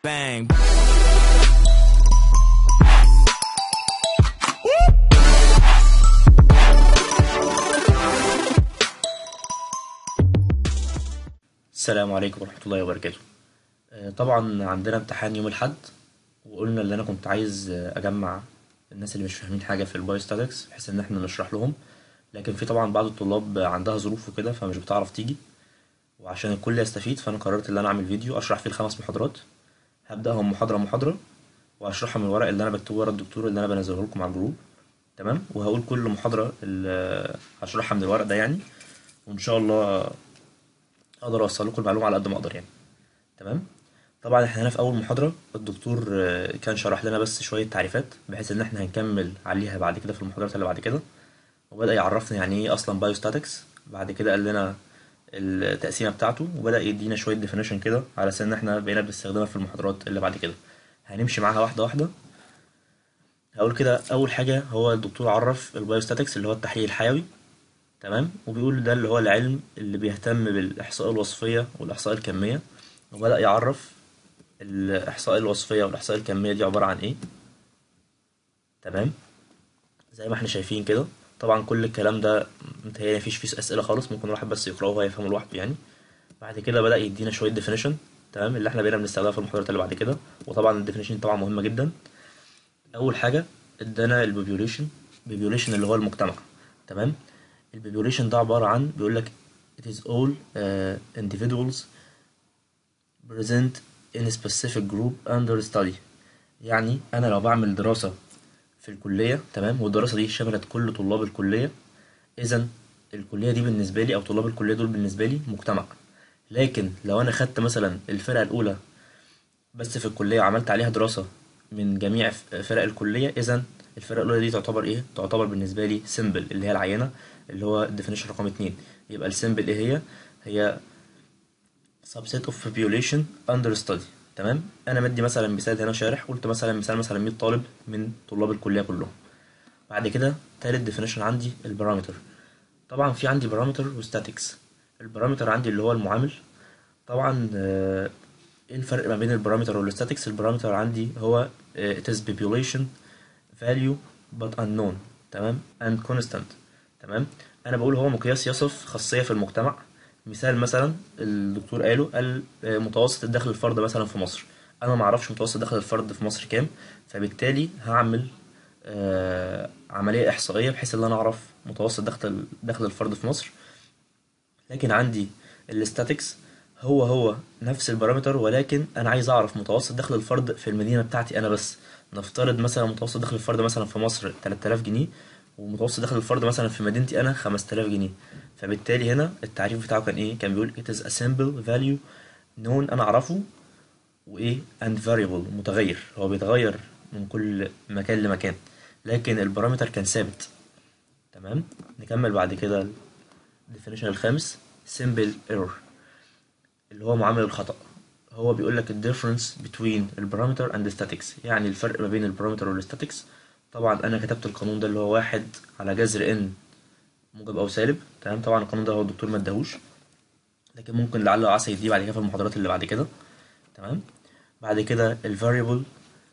Bang. السلام عليكم ورحمة الله وبركاته آه، طبعا عندنا امتحان يوم الأحد وقلنا اللي أنا كنت عايز آه، أجمع الناس اللي مش فاهمين حاجة في البايوستاتكس بحيث إن احنا نشرح لهم لكن في طبعا بعض الطلاب عندها ظروف وكده فمش بتعرف تيجي وعشان الكل يستفيد فأنا قررت إن أنا أعمل فيديو أشرح فيه الخمس محاضرات هبدأهم محاضرة محاضرة وهشرحها من الورق اللي أنا بكتبه ورا الدكتور اللي أنا بنزله لكم على الجروب تمام وهقول كل محاضرة اللي هشرحها من الورق ده يعني وإن شاء الله اقدر اوصل لكم المعلومه على قد ما اقدر يعني تمام طبعا احنا هنا في اول محاضره الدكتور آه، كان شرح لنا بس شويه تعريفات بحيث ان احنا هنكمل عليها بعد كده في المحاضرات اللي بعد كده وبدا يعرفنا يعني ايه اصلا بايوستاتكس بعد كده قال لنا التقسيمه بتاعته وبدا يدينا شويه ديفينيشن كده على اساس ان احنا بقينا بنستخدمها في المحاضرات اللي بعد كده هنمشي معاها واحده واحده هقول كده اول حاجه هو الدكتور عرف البايوستاتكس اللي هو التحليل الحيوي تمام وبيقول ده اللي هو العلم اللي بيهتم بالإحصاء الوصفية والإحصاء الكمية وبدأ يعرف الإحصاء الوصفية والإحصاء الكمية دي عبارة عن إيه تمام زي ما احنا شايفين كده طبعا كل الكلام ده متهيألي مفيش فيه أسئلة خالص ممكن الواحد بس يقرأه ويفهمه لوحده يعني بعد كده بدأ يدينا شوية definition تمام اللي احنا بقينا بنستخدمها في المحاضرات اللي بعد كده وطبعا الديفينيشن طبعا مهمة جدا أول حاجة ادانا البوبيوليشن بوبيوليشن اللي هو المجتمع تمام البوبيوليشن ده عبارة عن بيقول لك it is all uh, individuals present in a specific group under study يعني أنا لو بعمل دراسة في الكلية تمام والدراسة دي شملت كل طلاب الكلية إذا الكلية دي بالنسبة لي أو طلاب الكلية دول بالنسبة لي مجتمع لكن لو أنا خدت مثلا الفرقة الأولى بس في الكلية وعملت عليها دراسة من جميع ف- فرق الكلية إذا الفرقة الأولى دي تعتبر إيه؟ تعتبر بالنسبة لي سيمبل اللي هي العينة اللي هو definition رقم اتنين يبقى السيمبل إيه هي؟ هي subset of population under study تمام؟ أنا مدي مثلا مثال هنا شارح قلت مثلا مثال مثلا 100 طالب من طلاب الكلية كلهم بعد كده تالت definition عندي البارامتر طبعا في عندي بارامتر وستاتكس البارامتر عندي اللي هو المعامل طبعا آه، ايه الفرق ما بين البارامتر والستاتكس البارامتر عندي هو آه، it is population value but unknown تمام and constant تمام انا بقول هو مقياس يصف خاصية في المجتمع مثال مثلا الدكتور قاله قال آه، متوسط الدخل الفرد مثلا في مصر انا ما اعرفش متوسط دخل الفرد في مصر كام فبالتالي هعمل آه، عملية إحصائية بحيث إن أنا أعرف متوسط دخل دخل الفرد في مصر لكن عندي الاستاتكس هو هو نفس البارامتر ولكن انا عايز اعرف متوسط دخل الفرد في المدينه بتاعتي انا بس نفترض مثلا متوسط دخل الفرد مثلا في مصر 3000 جنيه ومتوسط دخل الفرد مثلا في مدينتي انا 5000 جنيه فبالتالي هنا التعريف بتاعه كان ايه كان بيقول it is a simple value known انا اعرفه وايه and variable متغير هو بيتغير من كل مكان لمكان لكن البارامتر كان ثابت تمام نكمل بعد كده الديفينيشن الخامس simple error اللي هو معامل الخطأ هو بيقول لك ال difference between البارامتر and statics يعني الفرق ما بين البارامتر والستاتكس طبعا انا كتبت القانون ده اللي هو واحد على جذر ان موجب او سالب تمام طبعا القانون ده هو الدكتور ما اداهوش لكن ممكن لعله عسى يديه بعد كده في المحاضرات اللي بعد كده تمام بعد كده ال variable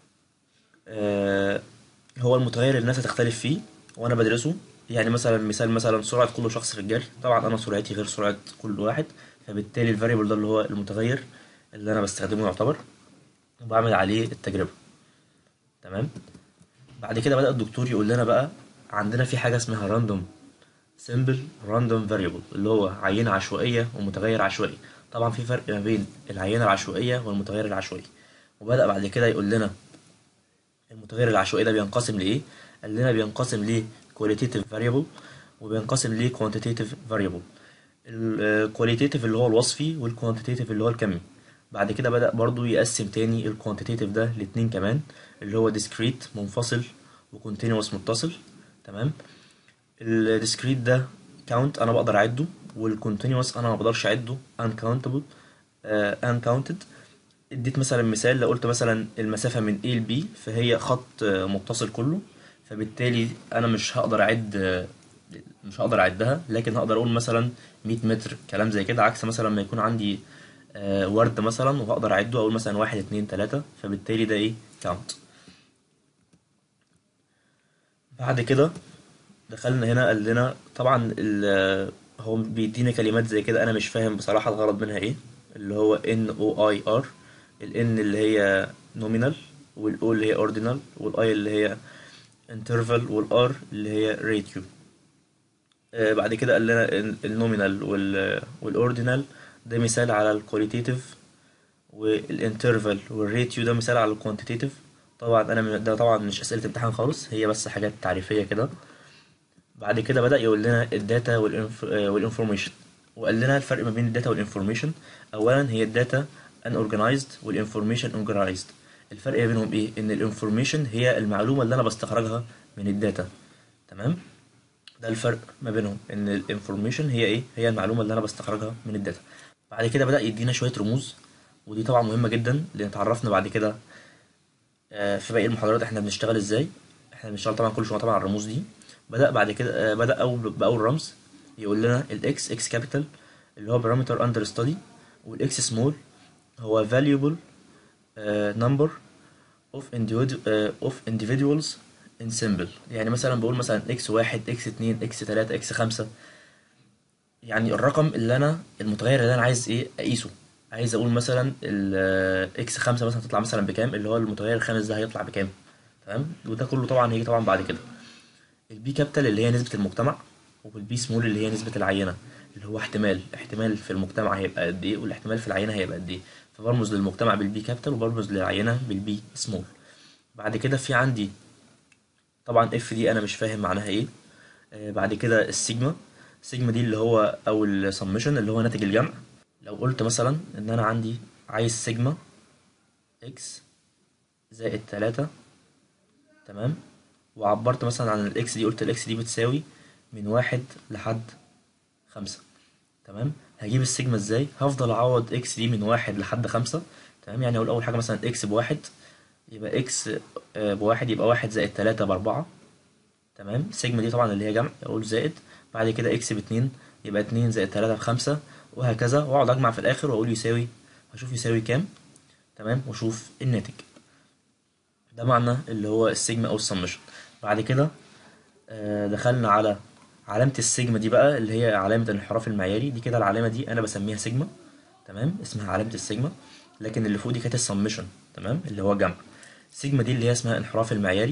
آه هو المتغير اللي الناس هتختلف فيه وانا بدرسه يعني مثلا مثال مثلا سرعة كل شخص في الجري طبعا انا سرعتي غير سرعة كل واحد فبالتالي الفاريبل ده اللي هو المتغير اللي انا بستخدمه يعتبر وبعمل عليه التجربة تمام بعد كده بدأ الدكتور يقول لنا بقى عندنا في حاجة اسمها راندوم سيمبل راندوم فاريبل اللي هو عينة عشوائية ومتغير عشوائي طبعا في فرق ما بين العينة العشوائية والمتغير العشوائي وبدأ بعد كده يقول لنا المتغير العشوائي ده بينقسم لإيه؟ قال لنا بينقسم ل qualitative variable وبينقسم ل quantitative variable ال qualitative اللي هو الوصفي وال quantitative اللي هو الكمي بعد كده بدأ برضو يقسم تاني ال quantitative ده لاتنين كمان اللي هو discrete منفصل و continuous متصل تمام ال discrete ده count أنا بقدر أعده وال continuous أنا ما بقدرش أعده uncountable آه uncounted اديت مثلا مثال لو قلت مثلا المسافة من A ل B فهي خط آه، متصل كله فبالتالي انا مش هقدر اعد آه، مش هقدر اعدها لكن هقدر اقول مثلا 100 متر كلام زي كده عكس مثلا لما يكون عندي آه، ورد مثلا وهقدر اعده اقول مثلا واحد اتنين تلاتة فبالتالي ده ايه كاونت بعد كده دخلنا هنا قال لنا طبعا ال- هو بيدينا كلمات زي كده انا مش فاهم بصراحة الغرض منها ايه اللي هو ان او اي ار الان اللي هي nominal والاو اللي هي ordinal والاي اللي هي interval والار اللي هي ratio آه، بعد كده قال لنا النومينال والاوردينال ده مثال على الكواليتيتيف والانترفال والريتيو ده مثال على الكوانتيتيف طبعا انا من- ده طبعا مش اسئله امتحان خالص هي بس حاجات تعريفيه كده بعد كده بدأ يقول لنا الداتا والانفورميشن وقال لنا الفرق ما بين الداتا والانفورميشن اولا هي الداتا ان اورجنايزد والانفورميشن اورجنايزد الفرق بينهم ايه ان الانفورميشن هي المعلومه اللي انا بستخرجها من الداتا تمام ده الفرق ما بينهم ان الانفورميشن هي ايه هي المعلومه اللي انا بستخرجها من الداتا بعد كده بدأ يدينا شويه رموز ودي طبعا مهمه جدا لان اتعرفنا بعد كده آه، في باقي المحاضرات احنا بنشتغل ازاي احنا بنشتغل طبعا كل شويه طبعا على الرموز دي بدأ بعد كده آه، بدأ أول بأول رمز يقول لنا الاكس اكس كابيتال اللي هو بارامتر اندر ستادي والاكس سمول هو valuable آه، number of individu- آه، of individuals in symbol يعني مثلا بقول مثلا اكس واحد اكس اتنين اكس تلاتة اكس خمسة يعني الرقم اللي انا المتغير اللي انا عايز ايه اقيسه عايز اقول مثلا الاكس خمسة مثلا تطلع مثلا بكام اللي هو المتغير الخامس ده هيطلع بكام تمام وده كله طبعا هيجي طبعا بعد كده البي كابيتال اللي هي نسبة المجتمع والبي سمول اللي هي نسبة العينة اللي هو احتمال احتمال في المجتمع هيبقى قد ايه والاحتمال في العينة هيبقى قد ايه فبرمز للمجتمع بالبي كابيتال وبرمز للعينة بالبي سمول بعد كده في عندي طبعا اف دي انا مش فاهم معناها ايه آه بعد كده السيجما السيجما دي اللي هو او السمشن اللي هو ناتج الجمع لو قلت مثلا ان انا عندي عايز سيجما اكس زائد تلاتة تمام وعبرت مثلا عن الاكس دي قلت الاكس دي بتساوي من واحد لحد خمسة تمام هجيب السيجما ازاي هفضل اعوض اكس دي من واحد لحد خمسة تمام يعني اقول اول حاجة مثلا اكس بواحد يبقى اكس آه، بواحد يبقى واحد زائد تلاتة باربعة تمام السيجما دي طبعا اللي هي جمع اقول زائد بعد كده اكس باتنين يبقى اتنين زائد تلاتة بخمسة وهكذا واقعد اجمع في الاخر واقول يساوي هشوف يساوي كام تمام واشوف الناتج ده معنى اللي هو السيجما او السمشن بعد كده آه، دخلنا على علامة السيجما دي بقى اللي هي علامة الانحراف المعياري دي كده العلامة دي أنا بسميها سيجما تمام اسمها علامة السيجما لكن اللي فوق دي كانت السمشن تمام اللي هو جمع السيجما دي اللي هي اسمها انحراف المعياري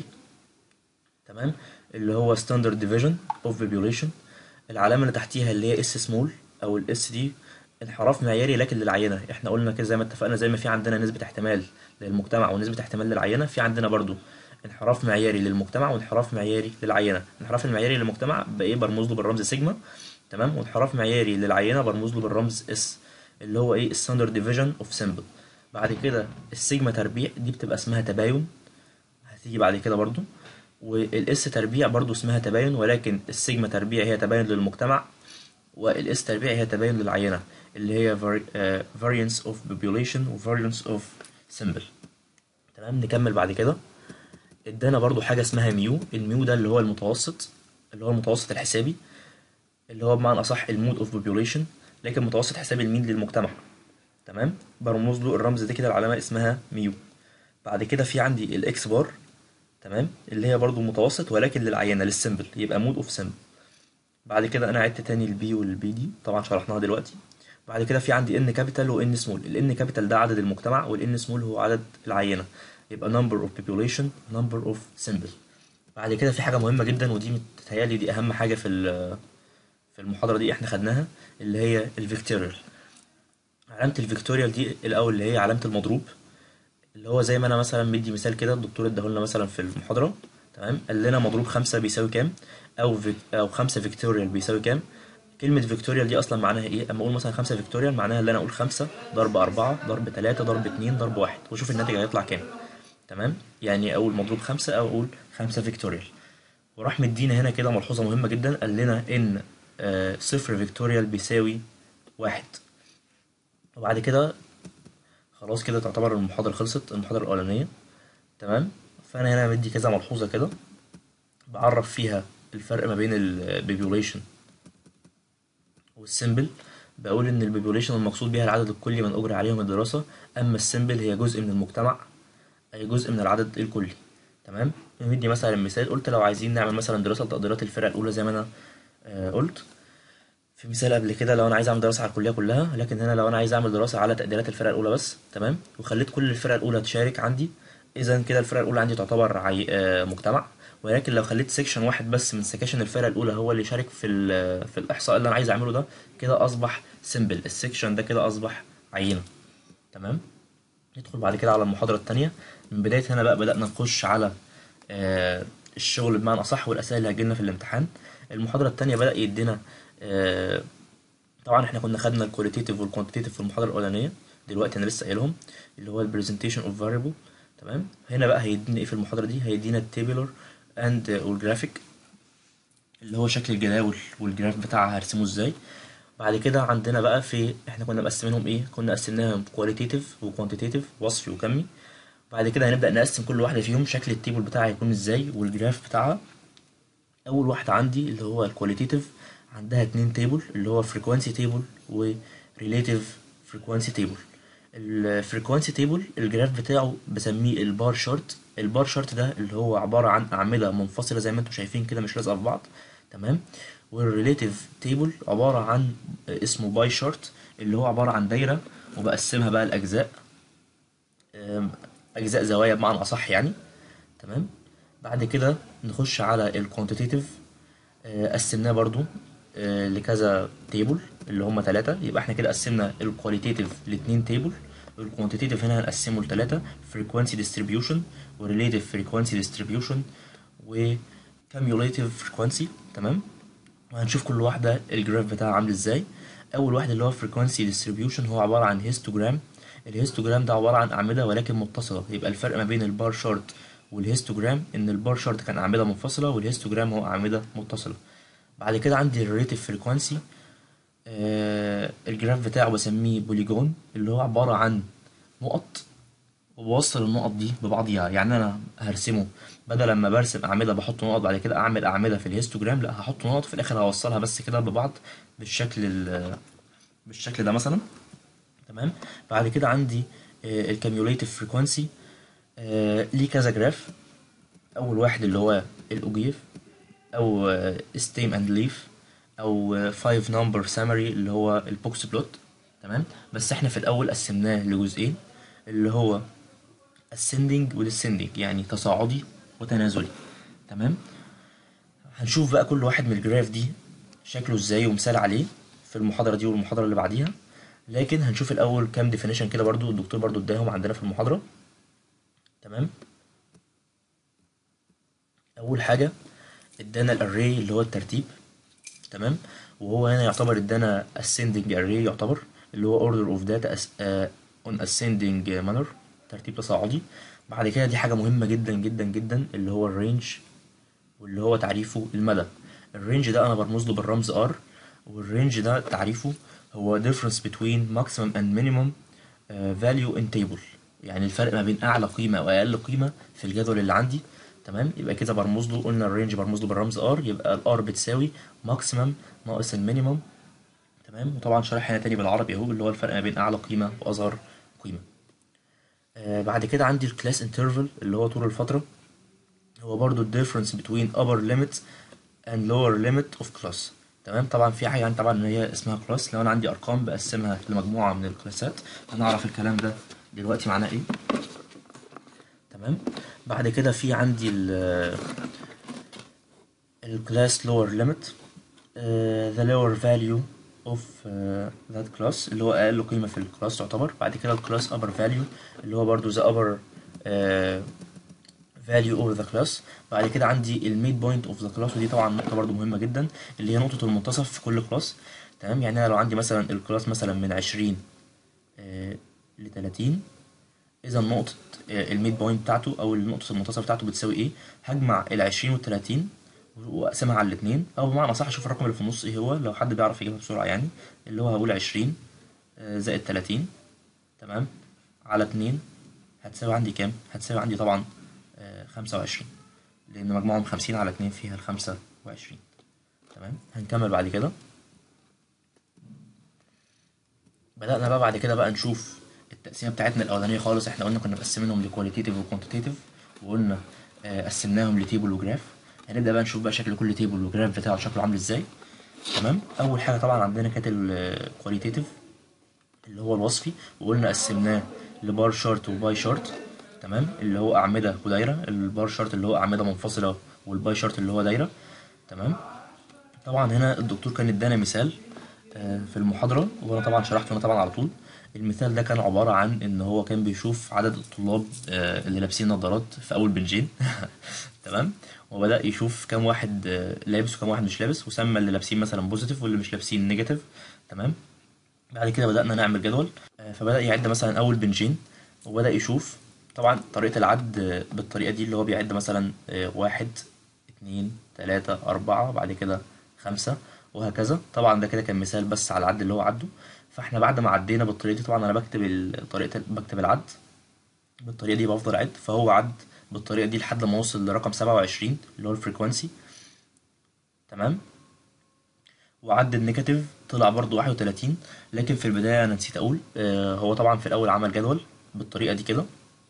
تمام اللي هو standard division of population العلامة اللي تحتيها اللي هي اس سمول أو الاس دي انحراف معياري لكن للعينة احنا قلنا كده زي ما اتفقنا زي ما في عندنا نسبة احتمال للمجتمع ونسبة احتمال للعينة في عندنا برضو انحراف معياري للمجتمع وانحراف معياري للعينة الانحراف المعياري للمجتمع بايه برمز له بالرمز سيجما تمام وانحراف معياري للعينة برمز له بالرمز اس اللي هو ايه الستاندرد ديفيجن اوف سيمبل بعد كده السيجما تربيع دي بتبقى اسمها تباين هتيجي بعد كده برضو والاس تربيع برضو اسمها تباين ولكن السيجما تربيع هي تباين للمجتمع والاس تربيع هي تباين للعينة اللي هي vari- آه، variance of population و variance of symbol تمام نكمل بعد كده ادانا برضو حاجة اسمها ميو الميو ده اللي هو المتوسط اللي هو المتوسط الحسابي اللي هو بمعنى أصح المود اوف population لكن متوسط حسابي المين للمجتمع تمام برمز له الرمز ده كده العلامة اسمها ميو بعد كده في عندي الاكس بار تمام اللي هي برضو متوسط ولكن للعينة للسيمبل يبقى مود اوف سيمبل بعد كده انا عدت تاني البي والبي دي طبعا شرحناها دلوقتي بعد كده في عندي ان كابيتال وان سمول الان كابيتال ده عدد المجتمع والان سمول هو عدد العينة يبقى number of population number of symbol بعد كده في حاجة مهمة جدا ودي متهيألي دي أهم حاجة في ال- في المحاضرة دي احنا خدناها اللي هي الفيكتوريال علامة الفيكتوريال دي الأول اللي هي علامة المضروب اللي هو زي ما أنا مثلا مدي مثال كده الدكتور اداهولنا مثلا في المحاضرة تمام قال لنا مضروب خمسة بيساوي كام أو فيك أو خمسة فيكتوريال بيساوي كام كلمة فيكتوريال دي أصلا معناها إيه؟ أما أقول مثلا خمسة فيكتوريال معناها اللي أنا أقول خمسة ضرب أربعة ضرب تلاتة ضرب اتنين ضرب واحد وأشوف الناتج هيطلع كام تمام يعني أقول مضروب خمسة أو أقول خمسة فيكتوريال وراح مدينا هنا كده ملحوظة مهمة جدا قال لنا إن آه، صفر فيكتوريال بيساوي واحد وبعد كده خلاص كده تعتبر المحاضرة خلصت المحاضرة الأولانية تمام فأنا هنا مدي كذا ملحوظة كده بعرف فيها الفرق ما بين البيبيوليشن والسيمبل بقول ان البوبوليشن المقصود بيها العدد الكلي من اجري عليهم الدراسه اما السيمبل هي جزء من المجتمع اي جزء من العدد الكلي تمام ندي مثلا مثال قلت لو عايزين نعمل مثلا دراسه لتقديرات الفرقه الاولى زي ما انا آه، قلت في مثال قبل كده لو انا عايز اعمل دراسه على الكليه كلها لكن هنا لو انا عايز اعمل دراسه على تقديرات الفرقه الاولى بس تمام وخليت كل الفرقه الاولى تشارك عندي اذا كده الفرقه الاولى عندي تعتبر عي... آه، مجتمع ولكن لو خليت سيكشن واحد بس من سكاشن الفرقه الاولى هو اللي يشارك في ال- في الاحصاء اللي انا عايز اعمله ده كده اصبح سيمبل السيكشن ده كده اصبح عينه تمام ندخل بعد كده على المحاضرة التانية من بداية هنا بقى بدأنا نخش على آه، الشغل بمعنى أصح والأسئلة اللي هتجيلنا في الامتحان المحاضرة التانية بدأ يدينا آه، طبعا احنا كنا خدنا الكواليتيتيف والكوانتيتيف في المحاضرة الأولانية دلوقتي أنا لسه قايلهم اللي هو البرزنتيشن اوف فاريبل تمام هنا بقى هيدينا ايه في المحاضرة دي هيدينا التيبلر اند والجرافيك اللي هو شكل الجداول والجراف بتاعها هرسمه ازاي بعد كده عندنا بقى في احنا كنا مقسمينهم ايه كنا قسمناهم كواليتيتيف وكوانتيتيف وصفي وكمي بعد كده هنبدأ نقسم كل واحدة فيهم شكل التيبل بتاعها هيكون ازاي والجراف بتاعها اول واحدة عندي اللي هو الكواليتيتيف عندها اتنين تيبل اللي هو frequency تيبل و relative frequency تيبل الفريكوانسي تيبل الجراف بتاعه بسميه البار شارت البار شارت ده اللي هو عبارة عن أعمدة منفصلة زي ما انتم شايفين كده مش لازقة في بعض تمام والريليتيف تيبل عبارة عن اسمه باي شارت اللي هو عبارة عن دايرة وبقسمها بقى لأجزاء أم، أجزاء زوايا بمعنى أصح يعني تمام بعد كده نخش على الكوانتيتيف قسمناه برضو آه، لكذا تيبل اللي هم ثلاثة يبقى احنا كده قسمنا الكواليتيتيف لاتنين تيبل الكوانتيتيف هنا هنقسمه لثلاثة frequency distribution و relative frequency distribution و cumulative frequency تمام وهنشوف كل واحدة الجراف بتاعها عامل ازاي أول واحد اللي هو frequency distribution هو عبارة عن هيستوجرام الهيستوجرام ده عبارة عن أعمدة ولكن متصلة يبقى الفرق ما بين البار شارت والهيستوجرام إن البار شارت كان أعمدة منفصلة والهيستوجرام هو أعمدة متصلة بعد كده عندي الريليتيف فريكوانسي آه الجراف بتاعه بسميه بوليجون اللي هو عبارة عن نقط وبوصل النقط دي ببعضيها يعني انا هرسمه بدل ما برسم اعمده بحط نقط بعد كده اعمل اعمده في الهيستوجرام لا هحط نقط في الاخر هوصلها بس كده ببعض بالشكل ال- بالشكل ده مثلا تمام بعد كده عندي الكاميوليتيف فريكوانسي ليه كذا جراف اول واحد اللي هو الاوجيف او ستيم اند ليف او 5 نمبر سامري اللي هو البوكس بلوت تمام بس احنا في الاول قسمناه لجزئين اللي هو ascending و descending يعني تصاعدي وتنازلي تمام هنشوف بقى كل واحد من الجراف دي شكله ازاي ومثال عليه في المحاضرة دي والمحاضرة اللي بعديها لكن هنشوف الأول كام ديفينيشن كده برضو الدكتور برضو اداهم عندنا في المحاضرة تمام أول حاجة ادانا الاري اللي هو الترتيب تمام وهو هنا يعتبر ادانا ascending array يعتبر اللي هو order of data as, uh, on ascending manner ترتيب تصاعدي بعد كده دي حاجة مهمة جدا جدا جدا اللي هو الرينج واللي هو تعريفه المدى الرينج ده انا برمز له بالرمز R والرينج ده تعريفه هو difference between maximum and minimum uh, value in table يعني الفرق ما بين اعلى قيمة واقل قيمة في الجدول اللي عندي تمام يبقى كده برمز له قلنا الرينج برمز له بالرمز R يبقى الار بتساوي maximum ناقص المينيمم تمام وطبعا شرح هنا تاني بالعربي اهو اللي هو الفرق ما بين اعلى قيمة واصغر قيمة آه بعد كده عندي الكلاس انترفال اللي هو طول الفترة هو برضو ال difference between upper limit and lower limit of class تمام طبعا في حاجة يعني طبعا ان هي اسمها كلاس لو انا عندي ارقام بقسمها لمجموعة من الكلاسات هنعرف الكلام ده دلوقتي معناه ايه تمام بعد كده في عندي ال الكلاس lower limit uh, the lower value of uh, that class اللي هو أقل قيمة في الكلاس تعتبر بعد كده الكلاس upper value اللي هو برضو the upper uh, value over the class بعد كده عندي الميد بوينت اوف ذا كلاس ودي طبعا نقطة برضو مهمة جدا اللي هي نقطة المنتصف في كل كلاس تمام يعني أنا لو عندي مثلا الكلاس مثلا من عشرين ل 30 إذا نقطة الميد بوينت بتاعته أو نقطة المنتصف بتاعته بتساوي إيه؟ هجمع ال 20 وال 30 واقسمها على الاتنين او بمعنى صح اشوف الرقم اللي في النص ايه هو لو حد بيعرف يجيبها بسرعه يعني اللي هو هقول 20 زائد 30 تمام على 2 هتساوي عندي كام هتساوي عندي طبعا 25 لان مجموعهم 50 على 2 فيها ال 25 تمام هنكمل بعد كده بدأنا بقى بعد كده بقى نشوف التقسيمة بتاعتنا الأولانية خالص احنا قلنا كنا مقسمينهم لكواليتيتيف وكوانتيتيف وقلنا آه، قسمناهم لتيبل وجراف هنبدأ بقى نشوف بقى شكل كل تيبل وجراف بتاعه شكله عامل ازاي تمام أول حاجة طبعا عندنا كانت الكواليتيتيف اللي هو الوصفي وقلنا قسمناه لبار شارت وباي شارت تمام اللي هو أعمدة ودايرة البار شارت اللي هو أعمدة منفصلة والباي شارت اللي هو دايرة تمام طبعا هنا الدكتور كان ادانا مثال آه، في المحاضرة وانا طبعا شرحته انا طبعا على طول المثال ده كان عبارة عن ان هو كان بيشوف عدد الطلاب آه، اللي لابسين نظارات في اول بنجين تمام وبدأ يشوف كام واحد آه، لابس وكام واحد مش لابس وسمى اللي لابسين مثلا بوزيتيف واللي مش لابسين نيجاتيف تمام بعد كده بدأنا نعمل جدول آه، فبدأ يعد مثلا أول بنجين وبدأ يشوف طبعا طريقة العد آه، بالطريقة دي اللي هو بيعد مثلا آه، واحد اتنين تلاتة أربعة بعد كده خمسة وهكذا طبعا ده كده كان مثال بس على العد اللي هو عده فاحنا بعد ما عدينا بالطريقة دي طبعا أنا بكتب ال- طريقة بكتب العد بالطريقة دي بفضل أعد فهو عد بالطريقة دي لحد ما وصل لرقم سبعة وعشرين اللي هو الفريكوانسي تمام وعد النيجاتيف طلع برضو 31 لكن في البداية أنا نسيت أقول آه هو طبعا في الأول عمل جدول بالطريقة دي كده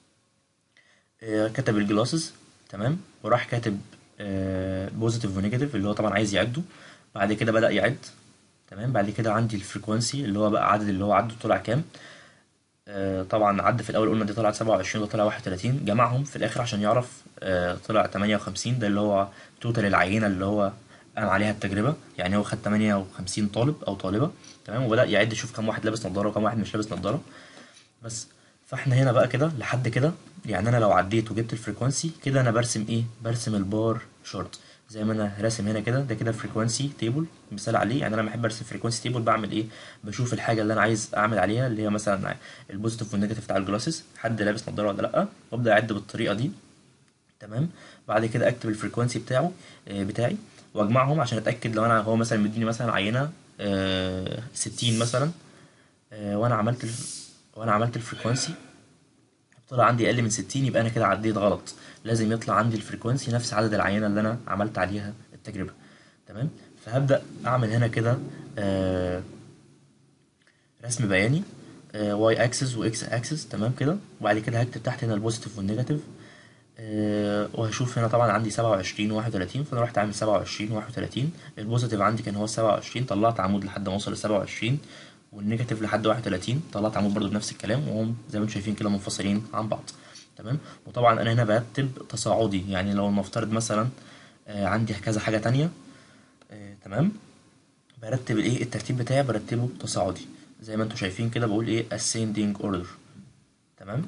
آه كتب الجلاسز تمام وراح كاتب بوزيتيف ونيجاتيف اللي هو طبعا عايز يعده بعد كده بدأ يعد تمام بعد كده عندي الفريكوانسي اللي هو بقى عدد اللي هو عده طلع كام آه طبعا عد في الأول قلنا دي طلعت 27 وده طلع 31 جمعهم في الآخر عشان يعرف آه طلع 58 ده اللي هو توتال العينة اللي هو قام عليها التجربة يعني هو خد 58 طالب أو طالبة تمام وبدأ يعد يشوف كام واحد لابس نظارة وكام واحد مش لابس نظارة بس فاحنا هنا بقى كده لحد كده يعني انا لو عديت وجبت الفريكوانسي كده انا برسم ايه برسم البار شارت زي ما انا راسم هنا كده ده كده فريكوانسي تيبل مثال عليه يعني انا لما احب ارسم فريكوانسي تيبل بعمل ايه بشوف الحاجه اللي انا عايز اعمل عليها اللي هي مثلا البوزيتيف والنيجاتيف بتاع الجلاسز حد لابس نظاره ولا لا وابدا اعد بالطريقه دي تمام بعد كده اكتب الفريكوانسي بتاعه آه، بتاعي واجمعهم عشان اتاكد لو انا هو مثلا مديني مثلا عينه آه، 60 مثلا آه، وانا عملت ال... وانا عملت الفريكوانسي طلع عندي اقل من 60 يبقى انا كده عديت غلط لازم يطلع عندي الفريكوانسي نفس عدد العينه اللي انا عملت عليها التجربه تمام فهبدا اعمل هنا كده آه رسم بياني واي اكسس واكس اكسس تمام كده وبعد كده هكتب تحت هنا البوزيتيف والنيجاتيف آه، وهشوف هنا طبعا عندي 27 و31 فانا رحت عامل 27 و31 البوزيتيف عندي كان هو 27 طلعت عمود لحد ما اوصل ل 27 والنيجاتيف لحد 31 طلعت عمود برضو بنفس الكلام وهم زي ما انتم شايفين كده منفصلين عن بعض تمام وطبعا انا هنا برتب تصاعدي يعني لو نفترض مثلا آه، عندي كذا حاجة تانية آه، تمام برتب الايه الترتيب بتاعي برتبه تصاعدي زي ما انتم شايفين كده بقول ايه ascending order تمام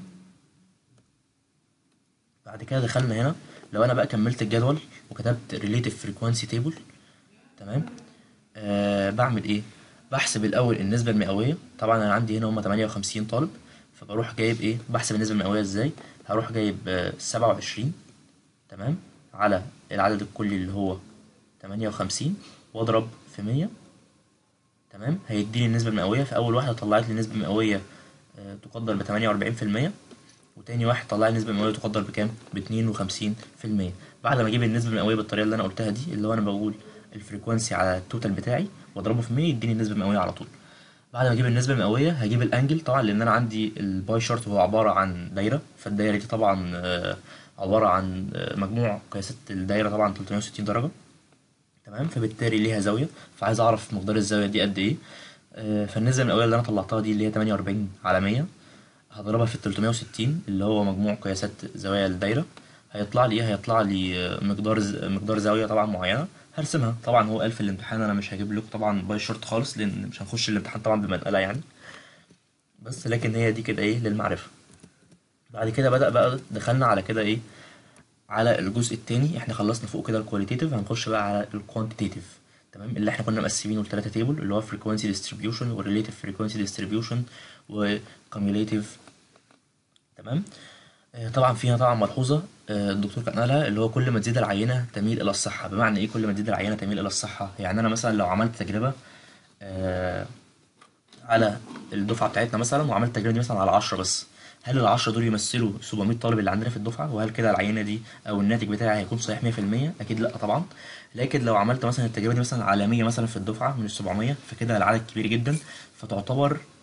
بعد كده دخلنا هنا لو انا بقى كملت الجدول وكتبت relative frequency table تمام آه بعمل ايه بحسب الاول النسبه المئويه طبعا انا عندي هنا هم 58 طالب فبروح جايب ايه بحسب النسبه المئويه ازاي هروح جايب آه 27 تمام على العدد الكلي اللي هو 58 واضرب في 100 تمام هيديني النسبه المئويه في اول واحده طلعت لي نسبه مئويه آه، تقدر ب 48% وتاني واحد طلع لي نسبة مئوية تقدر بكام؟ باتنين وخمسين في المية بعد ما اجيب النسبة المئوية بالطريقة اللي انا قلتها دي اللي هو انا بقول الفريكوانسي على التوتال بتاعي واضربه في 100 يديني النسبة المئوية على طول بعد ما اجيب النسبة المئوية هجيب الانجل طبعا لان انا عندي الباي شارت هو عبارة عن دايرة فالدايرة دي طبعا آه، عبارة عن آه، مجموع قياسات الدايرة طبعا 360 درجة تمام فبالتالي ليها زاوية فعايز أعرف مقدار الزاوية دي قد إيه آه، فالنسبة المئوية اللي أنا طلعتها دي اللي هي 48 على 100 هضربها في 360 اللي هو مجموع قياسات زوايا الدايرة هيطلع لي إيه هيطلع لي آه، مقدار ز- مقدار زاوية طبعا معينة هرسمها طبعا هو قال في الامتحان أنا مش هجيب لكم طبعا باي شورت خالص لأن مش هنخش الامتحان طبعا بمنقلة يعني بس لكن هي دي كده إيه للمعرفة بعد كده بدأ بقى دخلنا على كده إيه على الجزء التاني احنا خلصنا فوق كده الكواليتيتيف هنخش بقى على الكوانتيتيف تمام اللي احنا كنا مقسمينه لثلاثة تيبل اللي هو frequency distribution و relative frequency distribution و cumulative تمام آه، طبعا فيها طبعا ملحوظة آه، الدكتور كان قالها اللي هو كل ما تزيد العينة تميل إلى الصحة بمعنى إيه كل ما تزيد العينة تميل إلى الصحة يعني أنا مثلا لو عملت تجربة آه، على الدفعة بتاعتنا مثلا وعملت التجربة دي مثلا على 10 بس هل ال 10 دول يمثلوا 700 طالب اللي عندنا في الدفعة وهل كده العينة دي أو الناتج بتاعي هيكون صحيح 100% أكيد لأ طبعا لكن لو عملت مثلا التجربة دي مثلا على 100 مثلا في الدفعة من ال 700 فكده العدد كبير جدا فتعتبر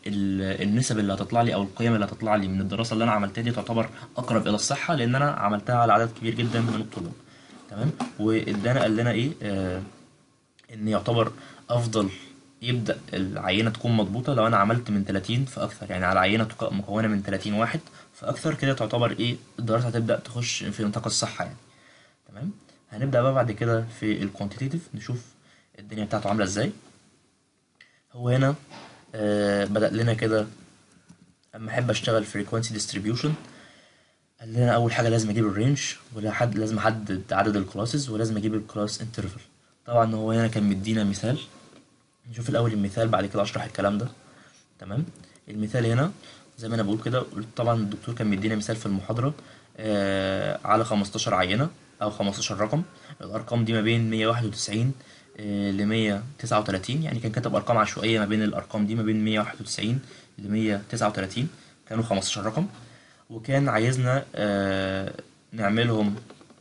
ال- النسب اللي هتطلع لي او القيم اللي هتطلع لي من الدراسه اللي انا عملتها دي تعتبر اقرب الى الصحه لان انا عملتها على عدد كبير جدا من الطلاب تمام وادانا قال لنا ايه آه ان يعتبر افضل يبدا العينه تكون مضبوطه لو انا عملت من 30 فاكثر يعني على عينه تك- مكونه من 30 واحد فاكثر كده تعتبر ايه الدراسه هتبدا تخش في نطاق الصحه يعني تمام هنبدا بقى بعد كده في الكوانتيتيف نشوف الدنيا بتاعته عامله ازاي هو هنا آه بدأ لنا كده اما احب اشتغل فريكوانسي ديستريبيوشن قال لنا اول حاجه لازم اجيب الرينج ولا حد لازم احدد عدد الكلاسز ولازم اجيب الكلاس انترفال طبعا هو هنا كان مدينا مثال نشوف الاول المثال بعد كده اشرح الكلام ده تمام المثال هنا زي ما انا بقول كده قلت طبعا الدكتور كان مدينا مثال في المحاضره آه على 15 عينه او 15 رقم الارقام دي ما بين 191 ل 139 يعني كان كاتب ارقام عشوائيه ما بين الارقام دي ما بين 191 ل 139 كانوا 15 رقم وكان عايزنا آه نعملهم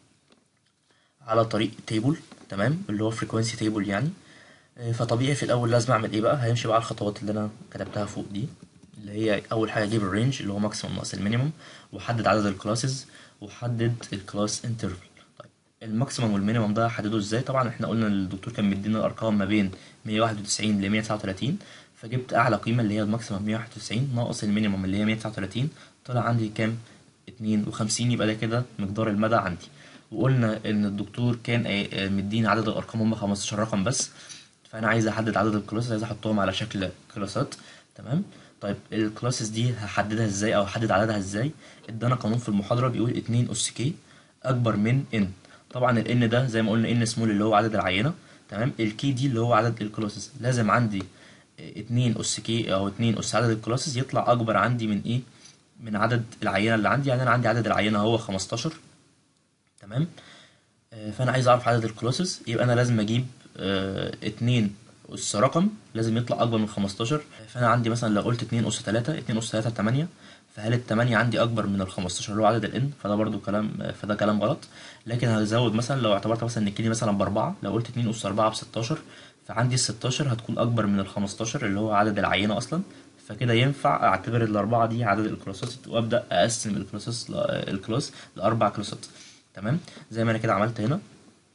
على طريق تيبل تمام اللي هو فريكوانسي تيبل يعني آه، فطبيعي في الاول لازم اعمل ايه بقى هيمشي بقى على الخطوات اللي انا كتبتها فوق دي اللي هي اول حاجه اجيب الرينج اللي هو ماكسيموم ناقص المينيموم واحدد عدد الكلاسز واحدد الكلاس انترفال طيب الماكسيموم والمينيموم ده هحدده ازاي طبعا احنا قلنا الدكتور كان مدينا الارقام ما بين 191 ل 139 فجبت اعلى قيمه اللي هي الماكسيموم 191 ناقص المينيموم اللي هي 139 طلع عندي كام 52 يبقى ده كده مقدار المدى عندي وقلنا ان الدكتور كان آه، آه، مدينا عدد الارقام هم 15 رقم بس فانا عايز احدد عدد الكلاسز عايز احطهم على شكل كلاسات تمام طيب الكلاسز دي هحددها ازاي او احدد عددها ازاي ادانا قانون في المحاضره بيقول 2 اس كي اكبر من ان طبعا الان ده زي ما قلنا ان سمول اللي هو عدد العينه تمام الكي دي اللي هو عدد الكلاسز لازم عندي 2 اس كي او 2 اس عدد الكلاسز يطلع اكبر عندي من ايه من عدد العينه اللي عندي يعني انا عندي عدد العينه هو 15 تمام آه، فانا عايز اعرف عدد الكلاسز يبقى انا لازم اجيب آه، اتنين اس رقم لازم يطلع اكبر من 15 فانا عندي مثلا لو قلت 2 اس 3 2 اس 3 8 فهل ال 8 عندي اكبر من ال 15 اللي هو عدد الان فده برضو كلام آه، فده كلام غلط لكن هزود مثلا لو اعتبرت مثلا ان الكيلي مثلا باربعة لو قلت 2 اس 4 ب 16 فعندي ال 16 هتكون اكبر من ال 15 اللي هو عدد العينه اصلا فكده ينفع اعتبر الاربعه دي عدد الكلاسات وابدا اقسم الكلاسات الكلاس لاربع كلاسات تمام زي ما انا كده عملت هنا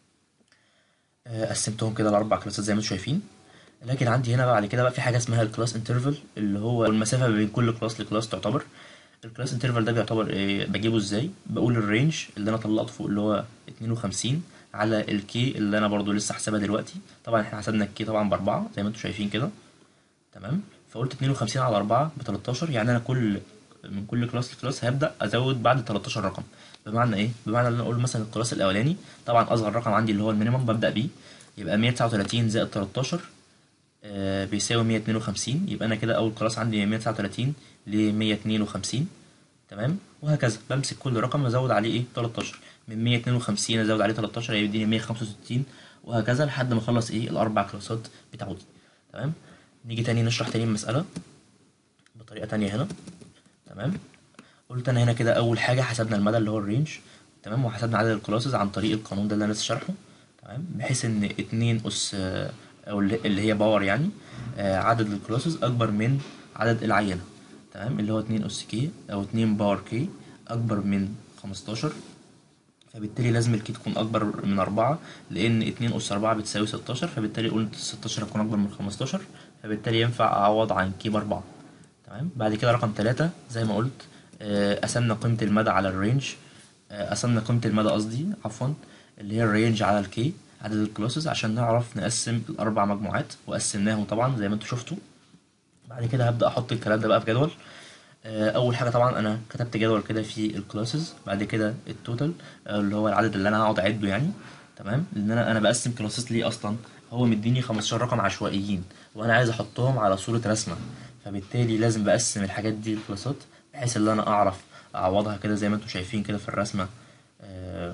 آه، قسمتهم كده لاربع كلاسات زي ما انتم شايفين لكن عندي هنا بعد كده بقى في حاجه اسمها الكلاس انترفال اللي هو المسافه ما بين كل كلاس لكلاس تعتبر الكلاس انترفال ده بيعتبر إيه بجيبه ازاي بقول الرينج اللي انا طلعته فوق اللي هو 52 على الكي اللي انا برضو لسه حاسبها دلوقتي طبعا احنا حسبنا الكي طبعا باربعة زي ما انتم شايفين كده تمام فقلت 52 على 4 ب 13 يعني انا كل من كل كلاس لكلاس هبدا ازود بعد 13 رقم بمعنى ايه بمعنى ان انا اقول مثلا الكلاس الاولاني طبعا اصغر رقم عندي اللي هو المينيمم ببدا بيه يبقى 139 زائد 13 آه، بيساوي 152 يبقى انا كده اول كلاس عندي 139 ل 152 تمام وهكذا بمسك كل رقم ازود عليه ايه 13 من 152 ازود عليه 13 هيديني 165 وهكذا لحد ما اخلص ايه الاربع كلاسات بتاعتي تمام نيجي تاني نشرح تاني المسألة بطريقة تانية هنا تمام قلت انا هنا كده اول حاجة حسبنا المدى اللي هو الرينج تمام وحسبنا عدد الكلاسز عن طريق القانون ده اللي انا لسه شارحه تمام بحيث ان اتنين اس آه، او اللي اللي هي باور يعني آه، عدد الكلاسز اكبر من عدد العينة تمام اللي هو اتنين اس كي او اتنين باور كي اكبر من 15 فبالتالي لازم الكي تكون اكبر من أربعة لان اتنين اس أربعة بتساوي ستاشر فبالتالي قلت ستاشر هتكون اكبر من خمستاشر فبالتالي ينفع اعوض عن كي بأربعة تمام بعد كده رقم تلاتة زي ما قلت آه، قسمنا قيمة المدى على الرينج آه، قسمنا قيمة المدى قصدي عفوا اللي هي الرينج على الكي عدد الكلاسز عشان نعرف نقسم الأربع مجموعات وقسمناهم طبعا زي ما انتوا شفتوا بعد كده هبدأ أحط الكلام ده بقى في جدول آه، أول حاجة طبعا أنا كتبت جدول كده فيه الكلاسز بعد كده التوتال آه، اللي هو العدد اللي أنا هقعد أعده يعني تمام لأن أنا أنا بقسم كلاسز ليه أصلا هو مديني 15 رقم عشوائيين وأنا عايز أحطهم على صورة رسمة فبالتالي لازم بقسم الحاجات دي لكلاسات بحيث إن أنا أعرف أعوضها كده زي ما انتوا شايفين كده في الرسمة آه،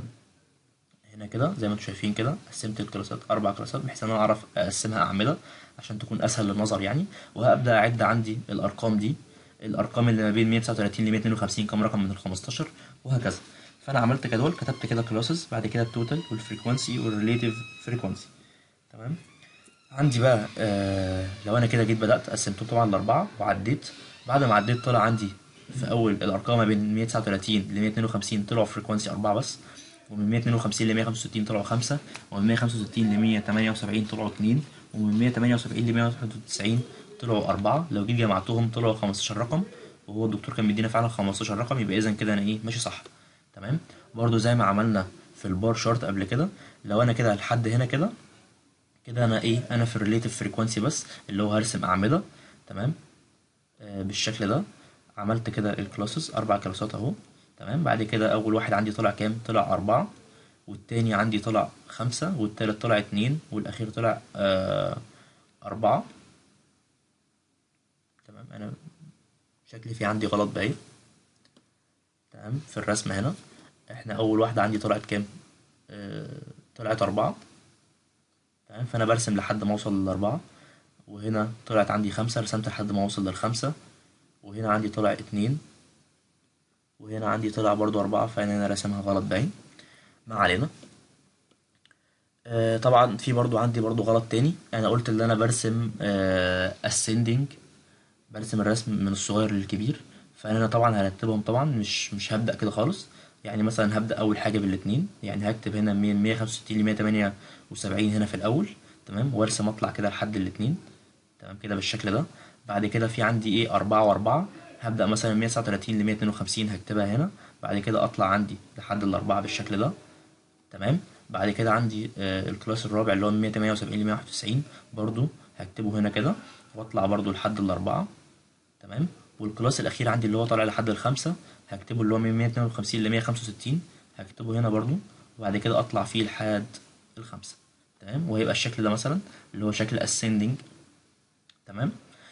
هنا كده زي ما انتوا شايفين كده قسمت الكلاسات اربع كلاسات بحيث ان انا اعرف اقسمها اعمده عشان تكون اسهل للنظر يعني وهبدا اعد عندي الارقام دي الارقام اللي ما بين 139 ل 152 كام رقم من ال 15 وهكذا فانا عملت جدول كتبت كده كلاسز بعد كده التوتال والفريكوانسي والريليتيف فريكوانسي تمام عندي بقى آه لو انا كده جيت بدأت قسمته طبعا لأربعة وعديت بعد ما عديت طلع عندي في أول الأرقام ما بين 139 ل 152 طلعوا فريكوانسي أربعة بس ومن 152 ل 165 طلعوا خمسة ومن 165 ل 178 طلعوا اتنين ومن 178 ل 191 طلعوا أربعة لو جيت جمعتهم طلعوا 15 رقم وهو الدكتور كان مدينا فعلا 15 رقم يبقى إذا كده أنا إيه ماشي صح تمام برضو زي ما عملنا في البار شارت قبل كده لو أنا كده لحد هنا كده كده انا ايه انا في الريليتيف فريكوانسي بس اللي هو هرسم اعمده تمام آه بالشكل ده عملت كده الكلاسز اربع كلاسات اهو تمام بعد كده اول واحد عندي طلع كام طلع اربعة والتاني عندي طلع خمسة والتالت طلع اتنين والاخير طلع آه اربعة تمام انا شكلي في عندي غلط بقى تمام في الرسم هنا احنا اول واحدة عندي طلعت كام آه طلعت اربعة تمام فانا برسم لحد ما اوصل للاربعة وهنا طلعت عندي خمسة رسمت لحد ما اوصل للخمسة وهنا عندي طلع اتنين وهنا عندي طلع برضو أربعة فأنا أنا راسمها غلط باين ما علينا آه طبعا في برضو عندي برضو غلط تاني أنا قلت إن أنا برسم آه ascending برسم الرسم من الصغير للكبير فأنا طبعا هرتبهم طبعا مش مش هبدأ كده خالص يعني مثلا هبدأ أول حاجة بالاتنين يعني هكتب هنا من مية خمسة وستين لمية تمانية وسبعين هنا في الأول تمام وأرسم أطلع كده لحد الاتنين تمام كده بالشكل ده بعد كده في عندي ايه أربعة وأربعة هبدأ مثلا من مية تسعة وتلاتين لمية اتنين وخمسين هكتبها هنا بعد كده أطلع عندي لحد الأربعة بالشكل ده تمام بعد كده عندي آه الكلاس الرابع اللي هو من مية تمانية وسبعين لمية واحد وتسعين برضو هكتبه هنا كده وأطلع برضو لحد الأربعة تمام والكلاس الأخير عندي اللي هو طالع لحد الخمسة هكتبه اللي هو من مية اتنين وخمسين لمية خمسة وستين هكتبه هنا برضو وبعد كده أطلع فيه لحد الخمسة تمام وهيبقى الشكل ده مثلا اللي هو شكل ascending تمام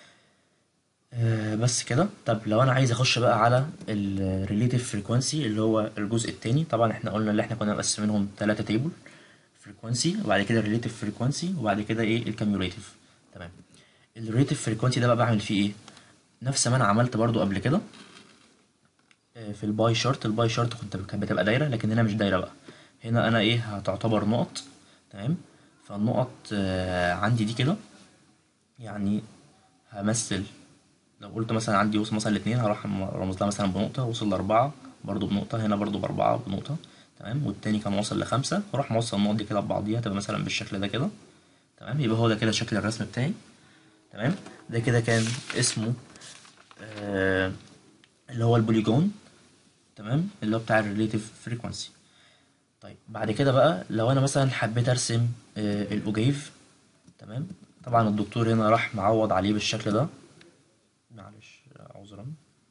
آه بس كده طب لو انا عايز اخش بقى على الريليتيف فريكوانسي اللي هو الجزء التاني طبعا احنا قلنا اللي احنا كنا مقسمينهم ثلاثة تيبل فريكوانسي وبعد كده الريليتيف فريكوانسي وبعد كده ايه الكاميوليتيف تمام الريليتيف فريكوانسي ده بقى بعمل فيه ايه نفس ما انا عملت برضو قبل كده آه في الباي شارت الباي شارت كنت كانت بتبقى دايره لكن هنا مش دايره بقى هنا انا ايه هتعتبر نقط تمام فالنقط آه عندي دي كده يعني همثل لو قلت مثلا عندي وصل مثلا لاتنين هروح رمز لها مثلا بنقطة وصل لأربعة برضو بنقطة هنا برضو بأربعة بنقطة تمام والتاني كان واصل لخمسة وأروح موصل النقط دي كده ببعضيها تبقى مثلا بالشكل ده كده تمام يبقى هو ده كده شكل الرسم بتاعي تمام ده كده كان اسمه آه اللي هو البوليجون تمام اللي هو بتاع الريليتيف فريكوانسي طيب بعد كده بقى لو انا مثلا حبيت ارسم آه الاوجيف تمام طبعا الدكتور هنا راح معوض عليه بالشكل ده معلش عذرا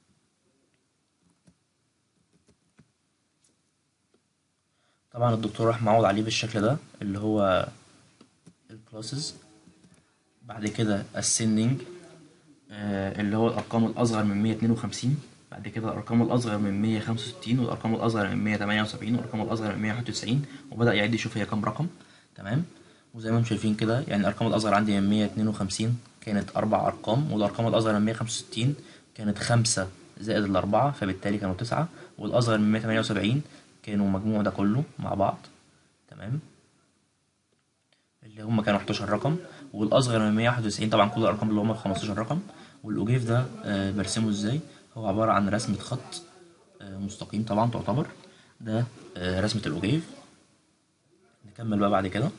طبعا الدكتور راح معوض عليه بالشكل ده اللي هو الكلاسز بعد كده ascending آه اللي هو الأرقام الأصغر من 152 بعد كده الأرقام الأصغر من 165 والأرقام الأصغر من 178 والأرقام الأصغر من 191 وبدأ يعد يشوف هي كام رقم تمام وزي ما انتم شايفين كده يعني الأرقام الأصغر عندي من 152 كانت أربع أرقام والأرقام الأصغر من 165 كانت خمسة زائد الأربعة فبالتالي كانوا تسعة والأصغر من 178 كانوا مجموع ده كله مع بعض تمام اللي هم كانوا 11 رقم والأصغر من 191 طبعا كل الأرقام اللي هم 15 رقم والأوجيف ده آه برسمه ازاي هو عبارة عن رسمة خط آه مستقيم طبعا تعتبر ده آه رسمة الأوجيف نكمل بقى بعد كده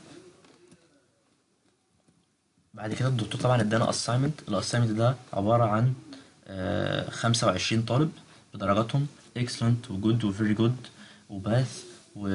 بعد كده الدكتور طبعا ادانا اساينمنت الاساينمنت ده عبارة عن خمسة وعشرين طالب بدرجاتهم excellent وجود وفيري جود وباث و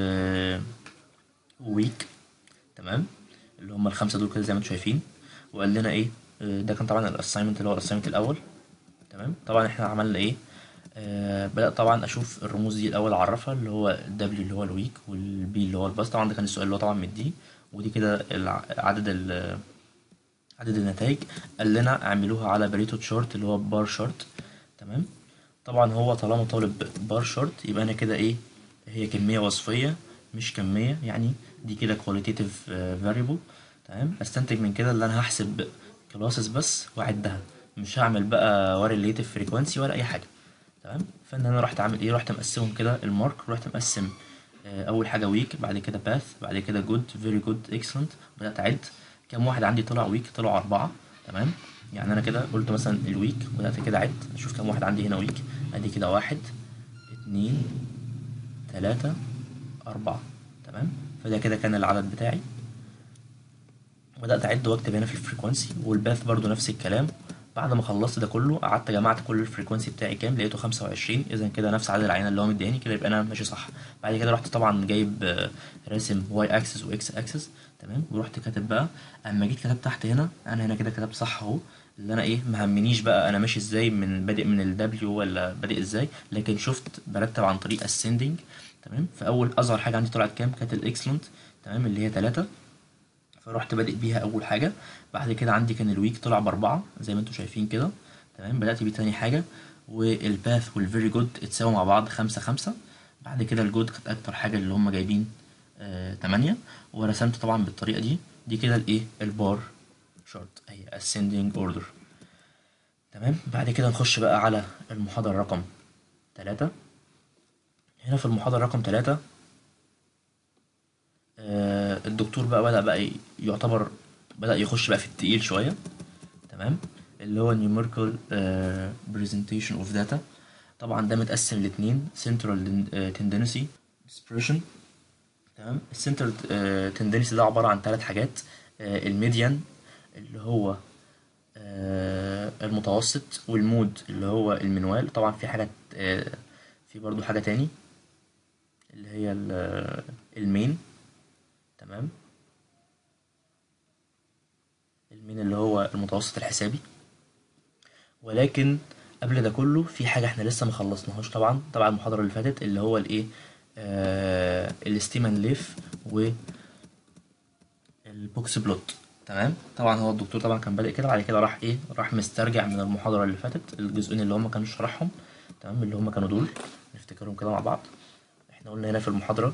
ويك تمام اللي هم الخمسة دول كده زي ما انتم شايفين وقال لنا ايه ده كان طبعا الاساينمنت اللي هو الاساينمنت الاول تمام طبعا احنا عملنا ايه آه بدأت طبعا اشوف الرموز دي الاول اعرفها اللي هو الدبليو اللي هو الويك والبي اللي هو الباس طبعا ده كان السؤال اللي هو طبعا مديه ودي كده عدد ال عدد النتائج قال لنا اعملوها على بريتو تشارت اللي هو بار شارت تمام طبعا هو طالما طالب بار شارت يبقى انا كده ايه هي كمية وصفية مش كمية يعني دي كده qualitative variable تمام استنتج من كده اللي انا هحسب كلاسز بس واعدها مش هعمل بقى وريليتيف فريكوانسي ولا اي حاجة تمام فان انا رحت عامل ايه رحت مقسمهم كده المارك رحت مقسم اول حاجة ويك بعد كده باث بعد كده جود فيري جود اكسلنت بدأت اعد كام واحد عندي طلع ويك طلعوا أربعة تمام يعني أنا كده قلت مثلا الويك بدأت كده أعد أشوف كام واحد عندي هنا ويك أدي كده واحد اتنين تلاتة أربعة تمام فده كده كان العدد بتاعي بدأت أعد وأكتب هنا في الفريكونسي والباث برضو نفس الكلام بعد ما خلصت ده كله قعدت جمعت كل الفريكونسي بتاعي كام لقيته 25 اذا كده نفس عدد العينه اللي هو مدياني كده يبقى انا ماشي صح بعد كده رحت طبعا جايب آه، راسم واي اكسس واكس اكسس تمام ورحت كاتب بقى اما جيت كتبت تحت هنا انا هنا كده كتبت صح اهو اللي انا ايه مهمنيش بقى انا ماشي ازاي من بادئ من الدبليو ولا بادئ ازاي لكن شفت برتب عن طريق ascending تمام فاول اصغر حاجه عندي طلعت كام كانت الاكسلنت تمام اللي هي 3 فرحت بادئ بيها اول حاجه بعد كده عندي كان الويك طلع باربعه زي ما انتم شايفين كده تمام بدات بيه تاني حاجه والباث والفيري جود اتساووا مع بعض خمسة خمسة بعد كده الجود كانت اكتر حاجه اللي هم جايبين آه 8 ورسمت طبعا بالطريقه دي دي كده الايه البار شارت اهي ascending order تمام بعد كده نخش بقى على المحاضره رقم 3 هنا في المحاضره رقم 3 آه، الدكتور بقى بدأ بقى ي- يعتبر بدأ يخش بقى في التقيل شوية تمام اللي هو numerical آه، presentation of data طبعا ده متقسم لاتنين central آه، tendency expression تمام السنترال تندنسي ده عبارة عن ثلاث حاجات آه، الميديان اللي هو آه، المتوسط والمود اللي هو المنوال طبعا في حاجة آه، في برضو حاجة تاني اللي هي ال- المين تمام المين اللي هو المتوسط الحسابي ولكن قبل ده كله في حاجة احنا لسه ما خلصناهاش طبعا طبعا المحاضرة اللي فاتت اللي هو الايه آه الاستيمان ليف و البوكس بلوت تمام طبعا هو الدكتور طبعا كان بادئ كده بعد كده راح ايه راح مسترجع من المحاضرة اللي فاتت الجزئين اللي هم كانوا شرحهم تمام اللي هم كانوا دول نفتكرهم كده مع بعض احنا قلنا هنا في المحاضرة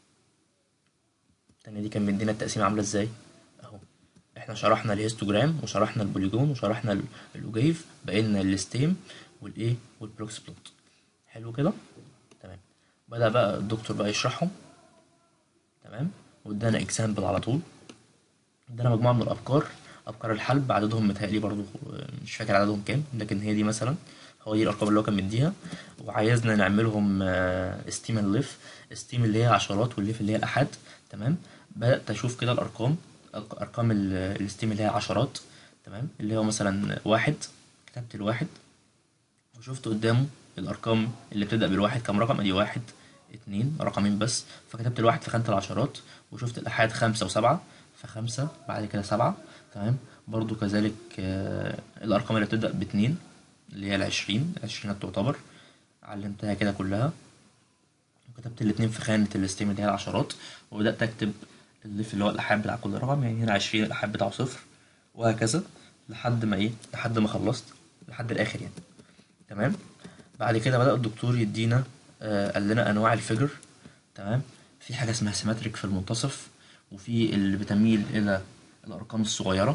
التانية دي كان مدينا التقسيمة عاملة ازاي اهو احنا شرحنا الهيستوجرام وشرحنا البوليجون وشرحنا ال- الاوجيف بقينا الستيم والايه والبلوكس بلوت حلو كده تمام بدأ بقى الدكتور بقى يشرحهم تمام وادانا اكزامبل على طول ادانا مجموعة من الافكار افكار الحلب عددهم متهيألي برضو آه، مش فاكر عددهم كام لكن هي دي مثلا هو دي الارقام اللي هو كان مديها وعايزنا نعملهم ستيم اند ليف ستيم اللي هي عشرات والليف اللي هي الاحاد تمام بدأت اشوف كده الارقام أرق- ارقام ال- الستيم اللي هي عشرات تمام اللي هو مثلا واحد كتبت الواحد وشفت قدامه الارقام اللي بتبدأ بالواحد كام رقم ادي واحد اتنين رقمين بس فكتبت الواحد في خانة العشرات وشفت الأحاد خمسة وسبعة فخمسة بعد كده سبعة تمام برضو كذلك آه، الأرقام اللي بتبدأ باتنين اللي هي العشرين العشرينات تعتبر علمتها كده كلها وكتبت الاتنين في خانة الاستيم اللي هي العشرات وبدأت أكتب الليف اللي هو الأحاد بتاع كل رقم يعني هنا عشرين الأحاد بتاعه صفر وهكذا لحد ما إيه لحد ما خلصت لحد الآخر يعني تمام بعد كده بدأ الدكتور يدينا آه قال لنا أنواع الفيجر تمام في حاجة اسمها سيمتريك في المنتصف وفي اللي بتميل إلى الأرقام الصغيرة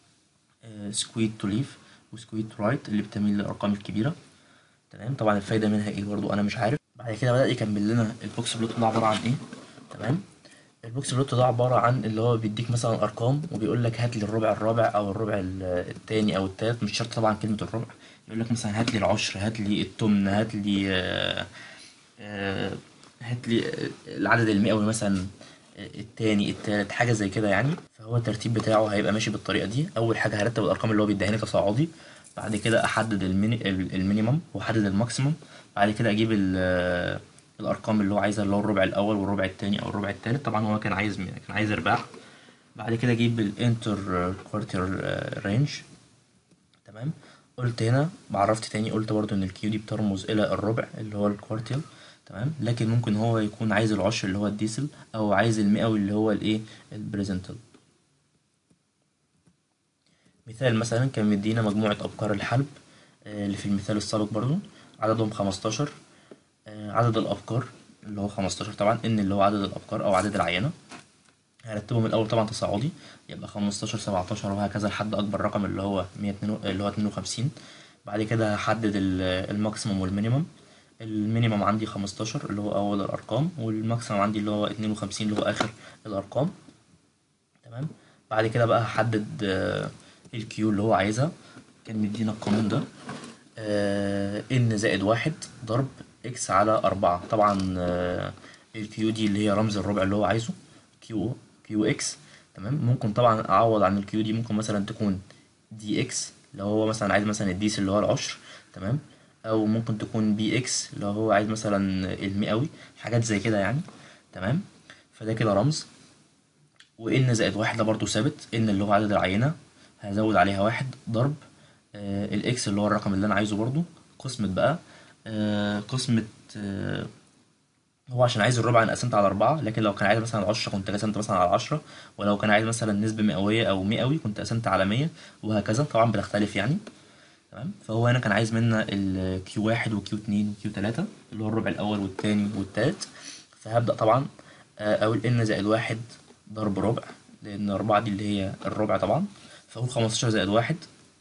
سكويد تو ليف وسكويد تو رايت اللي بتميل للأرقام الكبيرة تمام طبعا الفايدة منها ايه برضو أنا مش عارف بعد كده بدأ يكمل لنا البوكس بلوت ده عبارة عن ايه تمام البوكس بلوت ده عبارة عن اللي هو بيديك مثلا أرقام وبيقول لك هات لي الربع الرابع أو الربع ال- التاني أو التالت مش شرط طبعا كلمة الربع يقول لك مثلا هات لي العشر هات لي التمن هات لي آه، آه، هات لي آه، العدد المئوي مثلا آه، التاني التالت حاجة زي كده يعني فهو الترتيب بتاعه هيبقى ماشي بالطريقة دي أول حاجة هرتب الأرقام اللي هو بيديهاني تصاعدي بعد كده أحدد الميني ال- المينيمم وأحدد الماكسيمم بعد كده أجيب ال- آه، الأرقام اللي هو عايزها اللي هو الربع الأول والربع التاني أو الربع التالت طبعا هو كان عايز كان عايز إرباع بعد كده أجيب الانتر كوارتر رينج تمام قلت هنا بعرفت تاني قلت برضو ان الكيو دي بترمز الى الربع اللي هو الكوارتيل تمام لكن ممكن هو يكون عايز العشر اللي هو الديسل او عايز المئوي اللي هو الايه البريزنتال مثال مثلا كان مدينا مجموعة أبكار الحلب آه، اللي في المثال السابق برضو عددهم 15 آه، عدد الأبكار اللي هو 15 طبعا إن اللي هو عدد الأبكار أو عدد العينة هرتبهم الأول طبعا تصاعدي يبقى 15 17 وهكذا لحد أكبر رقم اللي هو 102 اللي هو 52 بعد كده هحدد ال- الماكسيموم والمينيمم المينيمم عندي 15 اللي هو أول الأرقام والماكسيمم عندي اللي هو 52 اللي هو آخر الأرقام تمام بعد كده بقى هحدد آه، الكيو اللي هو عايزها كان مدينا القانون ده آه، ان زائد واحد ضرب اكس على أربعة طبعا آه، الكيو دي اللي هي رمز الربع اللي هو عايزه كيو كيو اكس تمام ممكن طبعا اعوض عن الكيو دي ممكن مثلا تكون دي اكس لو هو مثلا عايز مثلا الديس اللي هو العشر تمام او ممكن تكون بي اكس لو هو عايز مثلا المئوي حاجات زي كده يعني تمام فده كده رمز وان زائد واحد ده برضه ثابت ان اللي هو عدد العينة هزود عليها واحد ضرب آه الاكس اللي هو الرقم اللي انا عايزه برضه قسمة بقى آه قسمة آه هو عشان عايز الربع انا قسمت على أربعة لكن لو كان عايز مثلا عشرة كنت قسمت مثلا على عشرة ولو كان عايز مثلا نسبة مئوية أو مئوي كنت قسمت على مية وهكذا طبعا بتختلف يعني تمام فهو هنا كان عايز منا الكيو واحد وكيو اتنين وكيو تلاتة اللي هو الربع الأول والتاني والتالت فهبدأ طبعا آه، أقول إن زائد واحد ضرب ربع لأن أربعة دي اللي هي الربع طبعا فأقول خمستاشر زائد واحد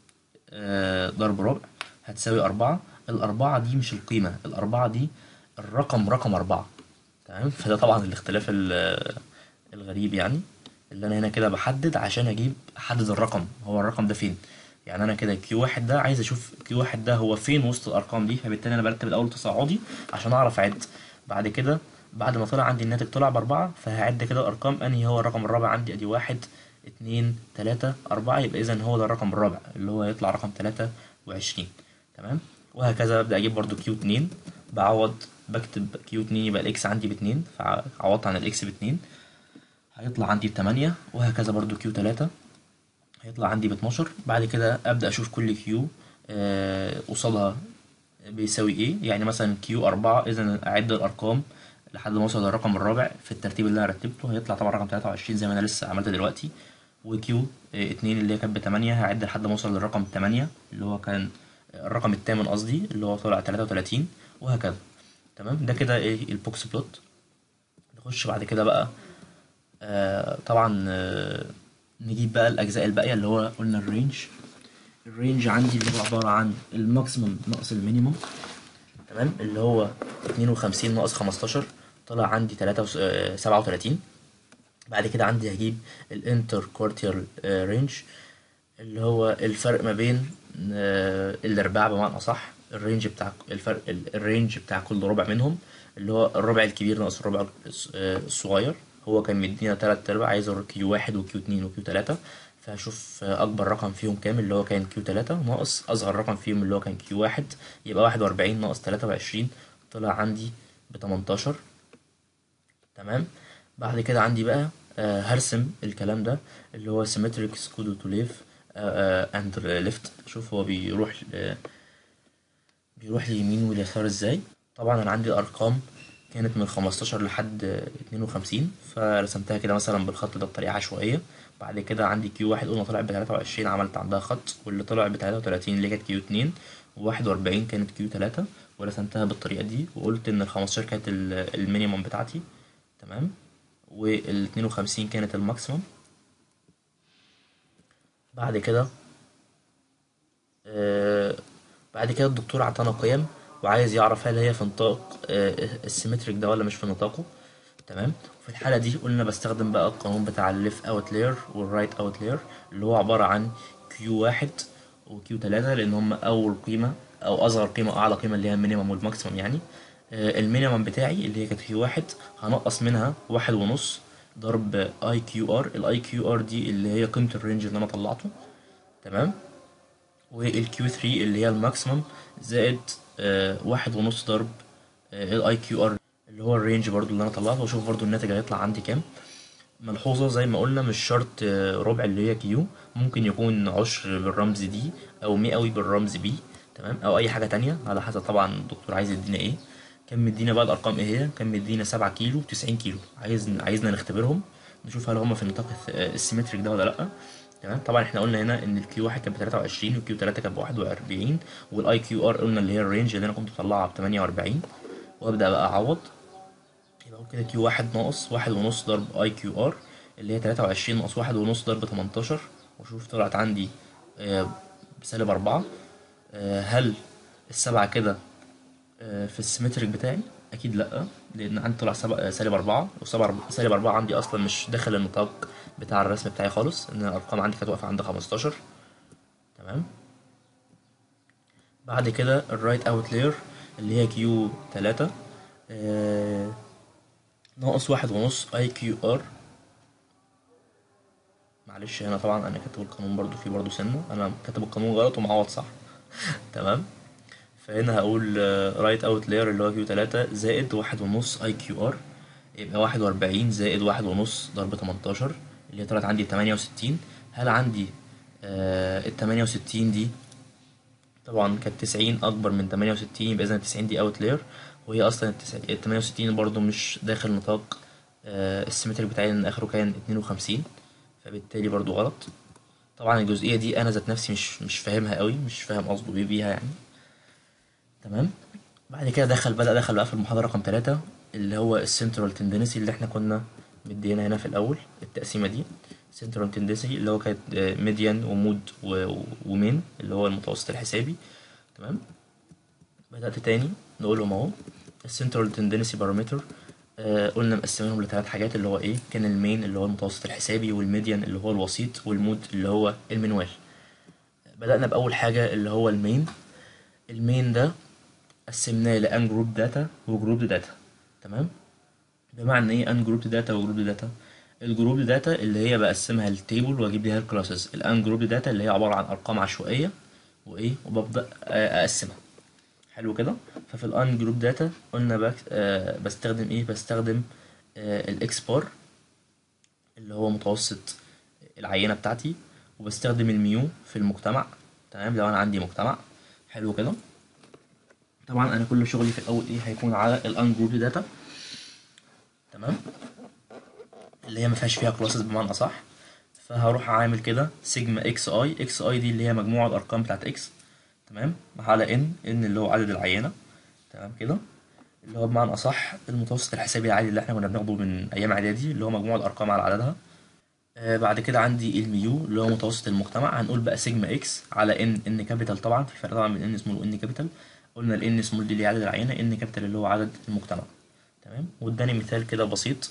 آه، ضرب ربع هتساوي أربعة الأربعة دي مش القيمة الأربعة دي الرقم رقم أربعة تمام فده طبعا الاختلاف ال- الغريب يعني اللي أنا هنا كده بحدد عشان أجيب أحدد الرقم هو الرقم ده فين يعني أنا كده كيو واحد ده عايز أشوف كيو واحد ده هو فين وسط الأرقام دي فبالتالي أنا برتب الأول تصاعدي عشان أعرف أعد بعد كده بعد ما طلع عندي الناتج طلع بأربعة فهعد كده الأرقام أنهي هو الرقم الرابع عندي أدي واحد اتنين تلاتة أربعة يبقى إذا هو ده الرقم الرابع اللي هو يطلع رقم تلاتة وعشرين تمام وهكذا ببدأ أجيب برضو كيو اتنين بعوض بكتب كيو اتنين يبقى الإكس عندي باتنين فعوضت عن الإكس باتنين هيطلع عندي بتمانية وهكذا برضو كيو تلاتة هيطلع عندي باتناشر بعد كده أبدأ أشوف كل كيو آه، قصادها بيساوي ايه يعني مثلا كيو أربعة إذا أعد الأرقام لحد ما أوصل للرقم الرابع في الترتيب اللي أنا رتبته هيطلع طبعا رقم تلاتة وعشرين زي ما أنا لسه عملت دلوقتي وكيو آه، اتنين اللي هي كانت بتمانية هعد لحد ما أوصل للرقم تمانية اللي هو كان الرقم التامن قصدي اللي هو طلع تلاتة وتلاتين وهكذا تمام ده كده ايه البوكس بلوت نخش بعد كده بقى آه طبعا آه نجيب بقى الأجزاء الباقية اللي هو قلنا الرينج الرينج عندي اللي هو عبارة عن الماكسيمم ناقص المينيمم تمام اللي هو اتنين وخمسين ناقص خمستاشر طلع عندي تلاتة سبعة وتلاتين بعد كده عندي هجيب الانتر كوارتير رينج اللي هو الفرق ما بين آه، الارباع بمعنى اصح الرينج بتاع الفرق ال- الرينج بتاع كل ربع منهم اللي هو الربع الكبير ناقص الربع الص- آه، الصغير هو كان مدينا تلات ارباع عايز كيو واحد وكيو اتنين وكيو تلاتة فهشوف آه، اكبر رقم فيهم كام اللي هو كان كيو تلاتة ناقص اصغر رقم فيهم اللي هو كان كيو واحد يبقى واحد واربعين ناقص تلاتة وعشرين طلع عندي بتمنتاشر تمام بعد كده عندي بقى آه، هرسم الكلام ده اللي هو symmetric scudo to live آه، آه، and left شوف هو بيروح آه، بيروح ليمين واليسار ازاي طبعا انا عندي الارقام كانت من 15 لحد 52 فرسمتها كده مثلا بالخط ده بطريقه عشوائيه بعد كده عندي كيو واحد قلنا طلعت ب 23 عملت عندها خط واللي طلع ب 33 اللي كانت كيو 2 و41 كانت كيو 3 ورسمتها بالطريقه دي وقلت ان ال 15 كانت ال- المينيمم بتاعتي تمام وال 52 كانت الماكسيمم بعد كده آه، بعد كده الدكتور عطانا قيم وعايز يعرف هل هي في نطاق آه، السيمتريك ده ولا مش في نطاقه تمام في الحالة دي قلنا بستخدم بقى القانون بتاع الليف اوت لاير والرايت اوت لاير اللي هو عبارة عن كيو واحد وكيو تلاتة لأن هم أول قيمة أو أصغر قيمة وأعلى قيمة اللي هي المينيمم والماكسيمم يعني آه، المينيمم بتاعي اللي هي كانت كيو واحد هنقص منها واحد ونص ضرب اي كيو ار الاي كيو ار دي اللي هي قيمة الرينج اللي أنا طلعته تمام والكيو 3 اللي هي الماكسيمم زائد آه، واحد ونص ضرب الاي كيو ار اللي هو الرينج برضو اللي انا طلعته واشوف برضو الناتج هيطلع عندي كام ملحوظة زي ما قلنا مش شرط آه، ربع اللي هي كيو ممكن يكون عشر بالرمز دي او مئوي بالرمز بي تمام او اي حاجة تانية على حسب طبعا الدكتور عايز يدينا ايه كان مدينا بقى الارقام ايه هي كان مدينا سبعة كيلو وتسعين كيلو عايز عايزنا نختبرهم نشوف هل هم في النطاق الث- آه، السيمتريك ده ولا لا تمام طبعا احنا قلنا هنا ان الكيو واحد كان ب 23 والكيو 3 كان ب 41 والاي كيو ار قلنا اللي هي الرينج اللي انا كنت مطلعها ب 48 وابدا بقى اعوض يبقى اقول كده كيو واحد ناقص واحد ونص ضرب اي كيو ار اللي هي 23 ناقص واحد ونص ضرب 18 واشوف طلعت عندي آه، بسالب أربعة آه، هل السبعة كده آه، في السيمتريك بتاعي اكيد لا لان عندي طلع سبع- آه، سالب أربعة وسبعة سالب أربعة عندي اصلا مش داخل النطاق بتاع الرسم بتاعي خالص ان الارقام عندي كانت واقفه عند 15 تمام بعد كده الرايت اوت لاير اللي هي كيو 3 آه ناقص واحد ونص اي كيو ار معلش هنا طبعا انا كاتب القانون برضو فيه برضو سنه انا كاتب القانون غلط ومعوض صح تمام فهنا هقول رايت اوت لاير اللي هو كيو 3 زائد واحد ونص اي كيو ار يبقى واحد وأربعين زائد واحد ونص ضرب تمنتاشر اللي هي طلعت عندي تمانية وستين هل عندي آه التمانية وستين دي طبعا كانت تسعين أكبر من تمانية وستين يبقى إذا التسعين دي أوت لاير وهي أصلا التمانية وستين برضو مش داخل نطاق آه السيمتريك بتاعي لأن آخره كان اتنين وخمسين فبالتالي برضو غلط طبعا الجزئية دي أنا ذات نفسي مش مش فاهمها قوي مش فاهم قصده إيه بيها يعني تمام بعد كده دخل بدأ دخل بقى في المحاضرة رقم تلاتة اللي هو السنترال تندنسي اللي احنا كنا مدينا هنا في الأول التقسيمة دي سنترال تندنسي اللي هو كانت ميديان ومود ومين اللي هو المتوسط الحسابي تمام بدأت تاني نقولهم اهو السنترال تندنسي بارامتر آه قلنا مقسمينهم لثلاث حاجات اللي هو ايه كان المين اللي هو المتوسط الحسابي والميديان اللي هو الوسيط والمود اللي هو المنوال بدأنا بأول حاجة اللي هو المين المين ده قسمناه لان جروب داتا وجروب داتا تمام بمعنى ايه ان جروب داتا وجروب داتا الجروب داتا اللي هي بقسمها للتيبل واجيب ليها الكلاسز الان جروب داتا اللي هي عباره عن ارقام عشوائيه وايه وببدا اقسمها حلو كده ففي الان جروب داتا قلنا بك آه بستخدم ايه بستخدم آه الاكس بار اللي هو متوسط العينه بتاعتي وبستخدم الميو في المجتمع تمام لو انا عندي مجتمع حلو كده طبعا انا كل شغلي في الاول ايه هيكون على الان جروب داتا تمام اللي هي ما فيهاش فيها كلاسز بمعنى اصح فهروح عامل كده سيجما اكس اي اكس اي دي اللي هي مجموع الارقام بتاعت اكس تمام على ان ان اللي هو عدد العينه تمام كده اللي هو بمعنى اصح المتوسط الحسابي العادي اللي احنا كنا بناخده من ايام اعدادي اللي هو مجموع الارقام على عددها آه بعد كده عندي الميو اللي هو متوسط المجتمع هنقول بقى سيجما اكس على ان ان كابيتال طبعا في فرق طبعا بين ان سمول وان كابيتال قلنا الان سمول دي اللي هي عدد العينه ان كابيتال اللي هو عدد المجتمع تمام واداني مثال كده بسيط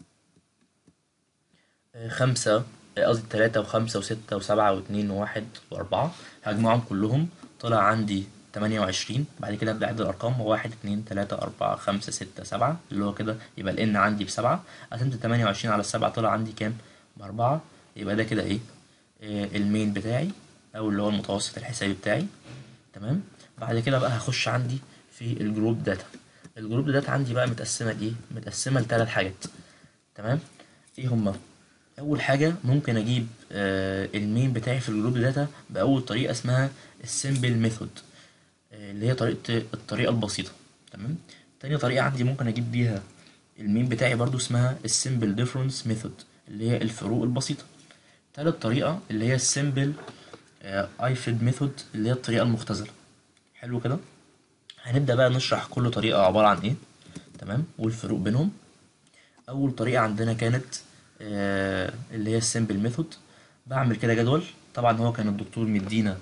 خمسة قصدي تلاتة وخمسة وستة وسبعة واتنين وواحد وأربعة هجمعهم كلهم طلع عندي تمانية وعشرين بعد كده أبدأ أعد الأرقام واحد اتنين تلاتة أربعة خمسة ستة سبعة اللي هو كده يبقى الإن عندي بسبعة قسمت تمانية وعشرين على السبعة طلع عندي كام؟ بأربعة يبقى ده كده إيه؟ إيه المين بتاعي أو اللي هو المتوسط الحسابي بتاعي تمام؟ بعد كده بقى هخش عندي في الجروب داتا الجروب داتا عندي بقى متقسمة لإيه؟ متقسمة لتلات حاجات تمام؟ إيه هما؟ اول حاجه ممكن اجيب آه المين بتاعي في الجروب داتا باول طريقه اسمها السيمبل ميثود آه اللي هي طريقه الطريقه البسيطه تمام تاني طريقه عندي ممكن اجيب بيها المين بتاعي برضو اسمها السيمبل ديفرنس ميثود اللي هي الفروق البسيطه تالت طريقه اللي هي السيمبل ايفيد ميثود اللي هي الطريقه المختزله حلو كده هنبدا بقى نشرح كل طريقه عباره عن ايه تمام والفروق بينهم اول طريقه عندنا كانت آه اللي هي السيمبل ميثود بعمل كده جدول طبعا هو كان الدكتور مدينا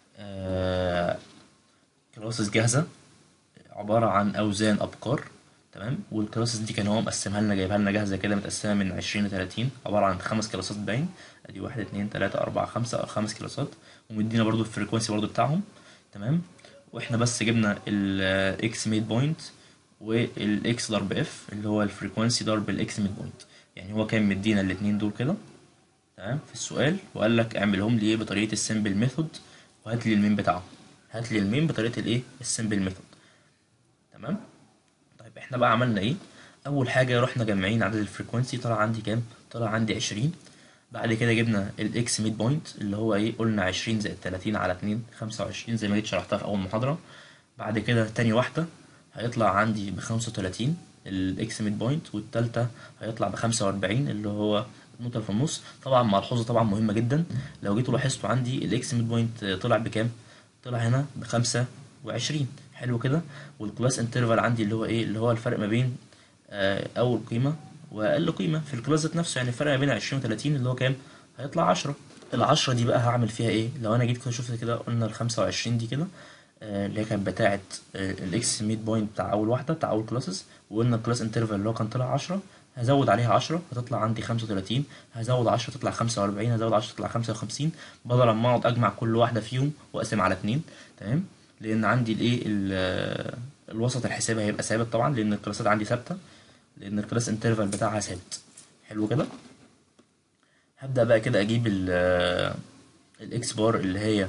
آه كلاسز جاهزه عباره عن اوزان ابقار تمام والكلاسز دي كان هو مقسمها لنا جايبها لنا جاهزه كده متقسمه من 20 ل 30 عباره عن خمس كلاسات باين ادي واحد اتنين تلاته اربعه خمسه خمس كلاسات ومدينا برضو الفريكونسي برضو بتاعهم تمام واحنا بس جبنا الاكس ميد بوينت والاكس ضرب اف اللي هو الفريكونسي ضرب الاكس ميد بوينت يعني هو كان مدينا الاتنين دول كده تمام في السؤال وقال لك اعملهم لي ايه بطريقه السيمبل ميثود وهات لي المين بتاعهم هات لي المين بطريقه الايه السيمبل ميثود تمام طيب احنا بقى عملنا ايه اول حاجه رحنا جمعين عدد الفريكونسي طلع عندي كام طلع عندي 20 بعد كده جبنا الاكس ميد بوينت اللي هو ايه قلنا 20 زائد 30 على 2 25 زي ما جيت شرحتها في اول محاضره بعد كده تاني واحده هيطلع عندي ب 35 الاكس ميد بوينت والتالتة هيطلع بخمسة وأربعين اللي هو النقطة في النص طبعا ملحوظة طبعا مهمة جدا لو جيتوا لاحظتوا عندي الاكس ميد بوينت طلع بكام؟ طلع هنا بخمسة وعشرين حلو كده والكلاس انترفال عندي اللي هو ايه اللي هو الفرق ما بين آه أول قيمة وأقل قيمة في الكلاس ذات نفسه يعني الفرق ما بين عشرين وتلاتين اللي هو كام؟ هيطلع عشرة العشرة دي بقى هعمل فيها ايه؟ لو أنا جيت كده شفت كده قلنا الخمسة وعشرين دي كده آه، اللي هي كانت بتاعة الاكس ميد بوينت بتاع أول واحدة بتاع أول كلاسز وقلنا الكلاس انترفال اللي هو كان طلع عشرة هزود عليها عشرة هتطلع عندي خمسة وتلاتين هزود عشرة تطلع خمسة وأربعين هزود عشرة تطلع خمسة وخمسين بدل ما أقعد أجمع كل واحدة فيهم وأقسم على اتنين تمام لأن عندي الإيه ال- الوسط الحسابي هيبقى ثابت طبعا لأن الكلاسات عندي ثابتة لأن الكلاس انترفال بتاعها ثابت حلو كده هبدأ بقى كده أجيب ال الاكس بار اللي هي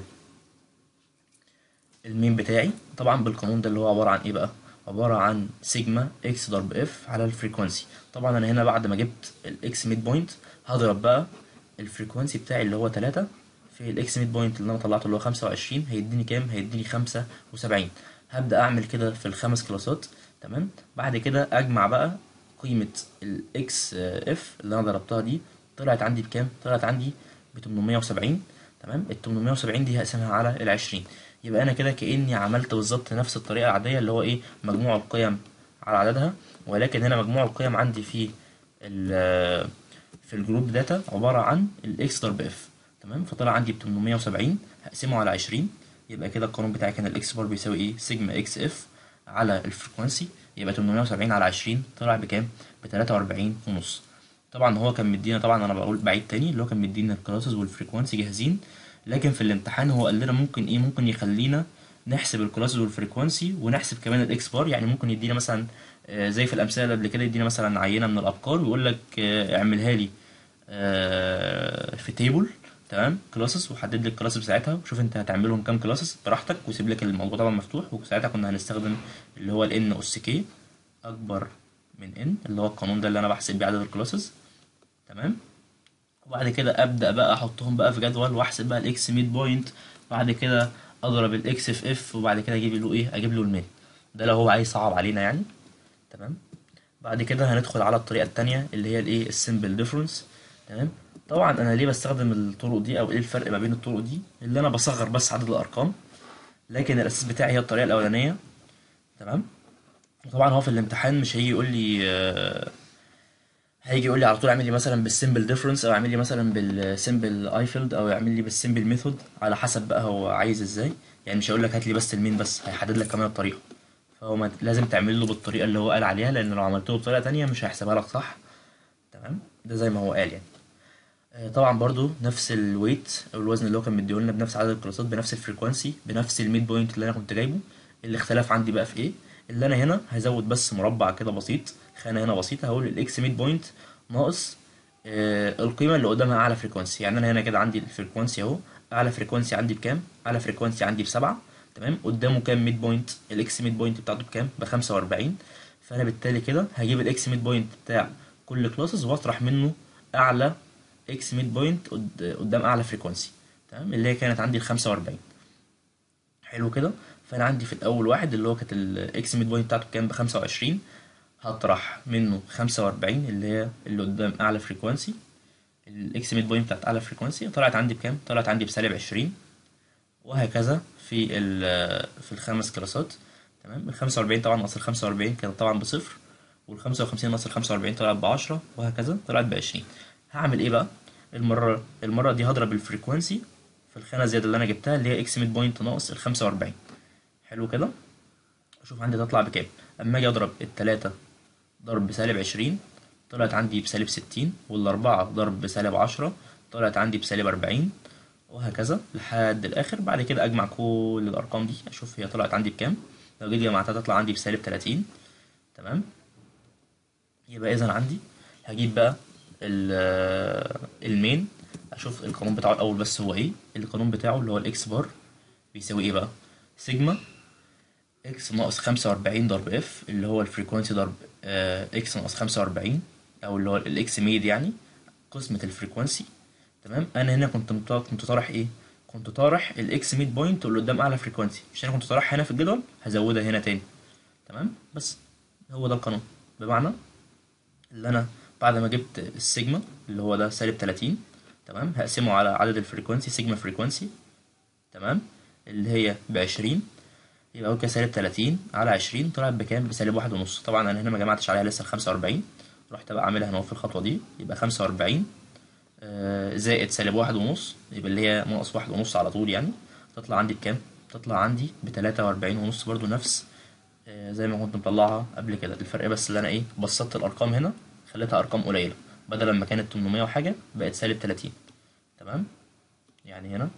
المين بتاعي طبعا بالقانون ده اللي هو عبارة عن ايه بقى عبارة عن سيجما اكس ضرب اف على الفريكوانسي طبعا انا هنا بعد ما جبت الاكس ميد بوينت هضرب بقى الفريكوانسي بتاعي اللي هو 3 في الاكس ميد بوينت اللي انا طلعته اللي هو 25 هيديني كام هيديني 75 هبدأ اعمل كده في الخمس كلاسات تمام بعد كده اجمع بقى قيمة الاكس اف اللي انا ضربتها دي طلعت عندي بكام طلعت عندي ب 870 تمام ال 870 دي هقسمها على ال 20 يبقى انا كده كاني عملت بالظبط نفس الطريقه العاديه اللي هو ايه مجموع القيم على عددها ولكن هنا مجموع القيم عندي في ال في الجروب داتا عباره عن الاكس ضرب اف تمام فطلع عندي ب 870 هقسمه على 20 يبقى كده القانون بتاعي كان الاكس بار بيساوي ايه سيجما اكس اف على الفريكوانسي يبقى 870 على 20 طلع بكام ب 43 ونص طبعا هو كان مدينا طبعا انا بقول بعيد تاني اللي هو كان مدينا الكلاسز والفريكوانسي جاهزين لكن في الامتحان هو قال لنا ممكن ايه ممكن يخلينا نحسب الكلاسز والفريكوانسي ونحسب كمان الاكس بار يعني ممكن يدينا مثلا آه، زي في الامثله اللي قبل كده يدينا مثلا عينه من الابقار ويقول لك آه، اعملها لي آه، في تيبل تمام كلاسز وحدد لي الكلاسز بتاعتها وشوف انت هتعملهم كام كلاسز براحتك وسيب لك الموضوع طبعا مفتوح وساعتها كنا هنستخدم اللي هو الان اس كي اكبر من ان اللي هو القانون ده اللي انا بحسب بيه عدد الكلاسز تمام وبعد كده ابدا بقى احطهم بقى في جدول واحسب بقى الاكس ميد بوينت بعد كده اضرب الاكس في اف وبعد كده اجيب له ايه اجيب له المين ده لو هو عايز يصعب علينا يعني تمام بعد كده هندخل على الطريقه التانية اللي هي الايه السمبل ديفرنس تمام طبعا انا ليه بستخدم الطرق دي او ايه الفرق ما بين الطرق دي اللي انا بصغر بس عدد الارقام لكن الاساس بتاعي هي الطريقه الاولانيه تمام وطبعا هو في الامتحان مش هيجي يقول لي آه، هيجي يقول لي على طول اعمل لي مثلا بالسمبل ديفرنس او اعمل لي مثلا بالسمبل ايفيلد او يعمل لي بالسمبل ميثود على حسب بقى هو عايز ازاي يعني مش هيقول لك هات لي بس المين بس هيحدد لك كمان الطريقه فهو ما لازم تعمل له بالطريقه اللي هو قال عليها لان لو عملت له بطريقه تانية مش هيحسبها لك صح تمام ده زي ما هو قال يعني آه، طبعا برضو نفس الويت او الوزن اللي هو كان مديهولنا بنفس عدد الكلاسات بنفس الفريكوانسي بنفس الميد بوينت اللي انا كنت جايبه الاختلاف عندي بقى في ايه اللي انا هنا هزود بس مربع كده بسيط خانه هنا بسيطه هقول الاكس ميد بوينت ناقص آه القيمه اللي قدامها اعلى فريكوانسي يعني انا هنا كده عندي الفريكوانسي اهو اعلى فريكوانسي عندي بكام اعلى فريكوانسي عندي بسبعة تمام قدامه كام ميد بوينت الاكس ميد بوينت بتاعته بكام ب 45 فانا بالتالي كده هجيب الاكس ميد بوينت بتاع كل كلاسز واطرح منه اعلى اكس ميد بوينت قدام اعلى فريكوانسي تمام اللي هي كانت عندي ال 45 حلو كده فانا عندي في الاول واحد اللي هو كانت الاكس ميد بوينت بتاعته كام ب 25 هطرح منه 45 اللي هي اللي قدام اعلى فريكوانسي الاكس ميد بوينت بتاعت اعلى فريكوانسي طلعت عندي بكام طلعت عندي بسالب 20 وهكذا في ال- في الخمس كلاسات تمام ال 45 طبعا ناقص ال 45 كانت طبعا بصفر وال 55 ناقص ال 45 طلعت ب 10 وهكذا طلعت ب 20 هعمل ايه بقى المره المره دي هضرب الفريكوانسي في الخانه الزياده اللي انا جبتها اللي هي اكس ميد بوينت ناقص ال 45 حلو كده اشوف عندي تطلع بكام اما اجي اضرب التلاتة ضرب بسالب 20 طلعت عندي بسالب 60 والأربعة ضرب بسالب 10 طلعت عندي بسالب 40 وهكذا لحد الآخر بعد كده أجمع كل الأرقام دي أشوف هي طلعت عندي بكام لو جيت جمعتها تطلع عندي بسالب 30 تمام يبقى إذا عندي هجيب بقى ال- المين أشوف القانون بتاعه الأول بس هو إيه القانون بتاعه اللي هو الإكس بار بيساوي إيه بقى سيجما اكس ناقص خمسة وأربعين ضرب اف اللي هو الفريكوانسي ضرب اكس ناقص خمسة وأربعين أو اللي هو الاكس ميد يعني قسمة الفريكوانسي تمام أنا هنا كنت مط- كنت طارح إيه؟ كنت طارح الاكس ميد بوينت اللي قدام أعلى فريكوانسي مش أنا كنت طارحها هنا في الجدول هزودها هنا تاني تمام بس هو ده القانون بمعنى اللي أنا بعد ما جبت السيجما اللي هو ده سالب 30 تمام هقسمه على عدد الفريكوانسي سيجما فريكوانسي تمام اللي هي بعشرين يبقى هو كده سالب 30 على 20 طلعت بكام؟ بسالب واحد ونص طبعا انا هنا ما جمعتش عليها لسه ال 45 رحت بقى عاملها هنا في الخطوه دي يبقى 45 آه، زائد سالب واحد ونص يبقى اللي هي ناقص واحد ونص على طول يعني تطلع عندي بكام؟ هتطلع عندي بتلاتة وأربعين ونص برضو نفس آه، زي ما كنت مطلعها قبل كده الفرق بس اللي أنا إيه بسطت الأرقام هنا خليتها أرقام قليلة بدل ما كانت تمنمية وحاجة بقت سالب تلاتين تمام يعني هنا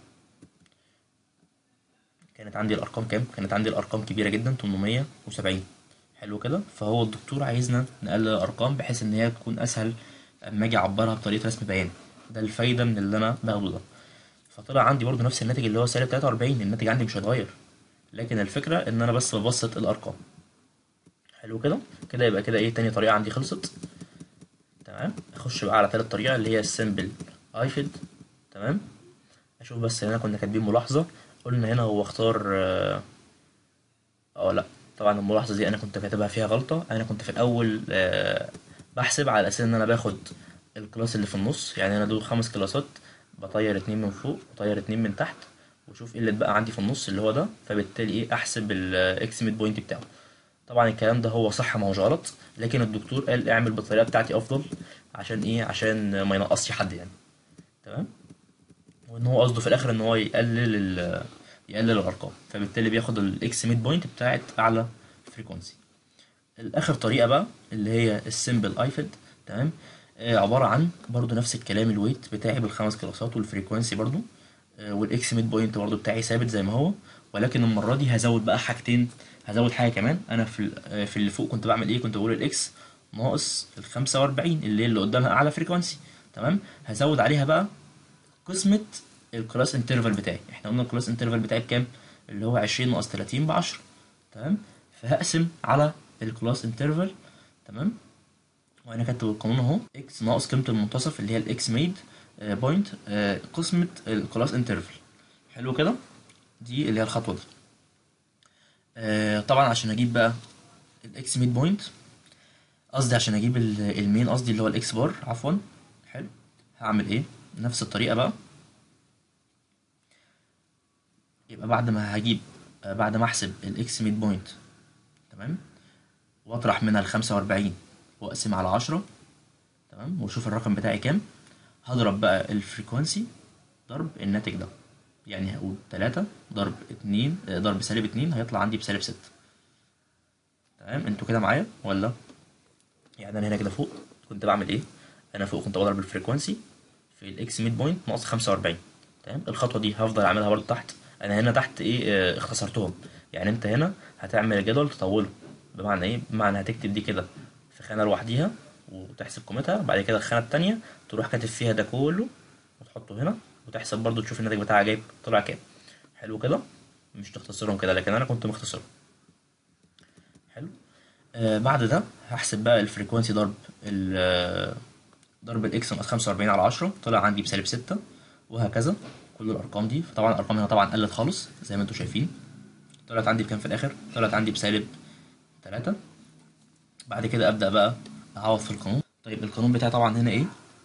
كانت عندي الأرقام كام؟ كانت عندي الأرقام كبيرة جدا 870 حلو كده فهو الدكتور عايزنا نقلل الأرقام بحيث إن هي تكون أسهل أما أجي أعبرها بطريقة رسم بياني ده الفايدة من اللي أنا باخده ده فطلع عندي برضو نفس الناتج اللي هو سالب 43 الناتج عندي مش هيتغير لكن الفكرة إن أنا بس ببسط الأرقام حلو كده كده يبقى كده إيه تاني طريقة عندي خلصت تمام أخش بقى على تالت طريقة اللي هي السمبل ايفيد تمام اشوف بس هنا كنا كاتبين ملاحظة قلنا هنا هو اختار اه آه، لا طبعا الملاحظة دي انا كنت كاتبها فيها غلطة انا كنت في الاول آه بحسب على اساس ان انا باخد الكلاس اللي في النص يعني انا دول خمس كلاسات بطير اتنين من فوق وطير اتنين من تحت واشوف ايه اللي اتبقى عندي في النص اللي هو ده فبالتالي ايه احسب الاكس ميد بوينت بتاعه طبعا الكلام ده هو صح ما هوش غلط لكن الدكتور قال اعمل بالطريقة بتاعتي افضل عشان ايه عشان ما ينقصش حد يعني تمام وان هو قصده في الاخر ان هو يقلل ال يقلل الارقام فبالتالي بياخد الاكس ميد بوينت بتاعت اعلى فريكونسي الاخر طريقه بقى اللي هي السمبل ايفيد تمام آه عباره عن برضو نفس الكلام الويت بتاعي بالخمس كلاسات والفريكونسي برضو آه والاكس ميد بوينت برضو بتاعي ثابت زي ما هو ولكن المره دي هزود بقى حاجتين هزود حاجه كمان انا في ال- آه، في اللي فوق كنت بعمل ايه كنت بقول الاكس ناقص ال 45 اللي هي اللي قدامها اعلى فريكونسي تمام هزود عليها بقى قسمة الكلاس انترفال بتاعي احنا قلنا الكلاس انترفال بتاعي بكام اللي هو 20 ناقص 30 ب 10 تمام فهقسم على الكلاس انترفال تمام وانا كاتب القانون اهو اكس ناقص قيمة المنتصف اللي هي الاكس ميد بوينت قسمة الكلاس انترفال حلو كده دي اللي هي الخطوة دي آه، طبعا عشان اجيب بقى الاكس ميد بوينت قصدي عشان اجيب ال- المين قصدي اللي هو الاكس بار عفوا حلو هعمل ايه نفس الطريقة بقى يبقى بعد ما هجيب آه، بعد ما احسب الاكس ميد بوينت تمام واطرح منها ال 45 واقسم على 10 تمام واشوف الرقم بتاعي كام هضرب بقى الفريكوانسي ضرب الناتج ده يعني هقول 3 ضرب 2 آه، ضرب سالب 2 هيطلع عندي بسالب 6 تمام انتوا كده معايا ولا يعني انا هنا كده فوق كنت بعمل ايه انا فوق كنت بضرب الفريكوانسي في الاكس ميد بوينت ناقص 45 تمام الخطوه دي هفضل اعملها برضو تحت انا هنا تحت ايه آه، اختصرتهم يعني انت هنا هتعمل الجدول تطوله بمعنى ايه بمعنى هتكتب دي كده في خانه لوحديها وتحسب قيمتها بعد كده الخانه التانية تروح كاتب فيها ده كله وتحطه هنا وتحسب برضو تشوف الناتج بتاعها جايب طلع كام حلو كده مش تختصرهم كده لكن انا كنت مختصرهم حلو آه بعد ده هحسب بقى الفريكوانسي ضرب ال آه، ضرب الاكس ناقص 45 على 10 طلع عندي بسالب 6 وهكذا كل الارقام دي فطبعا الارقام هنا طبعا قلت خالص زي ما انتم شايفين طلعت عندي بكام في الاخر طلعت عندي بسالب 3 بعد كده ابدا بقى اعوض في القانون طيب القانون بتاعي طبعا هنا ايه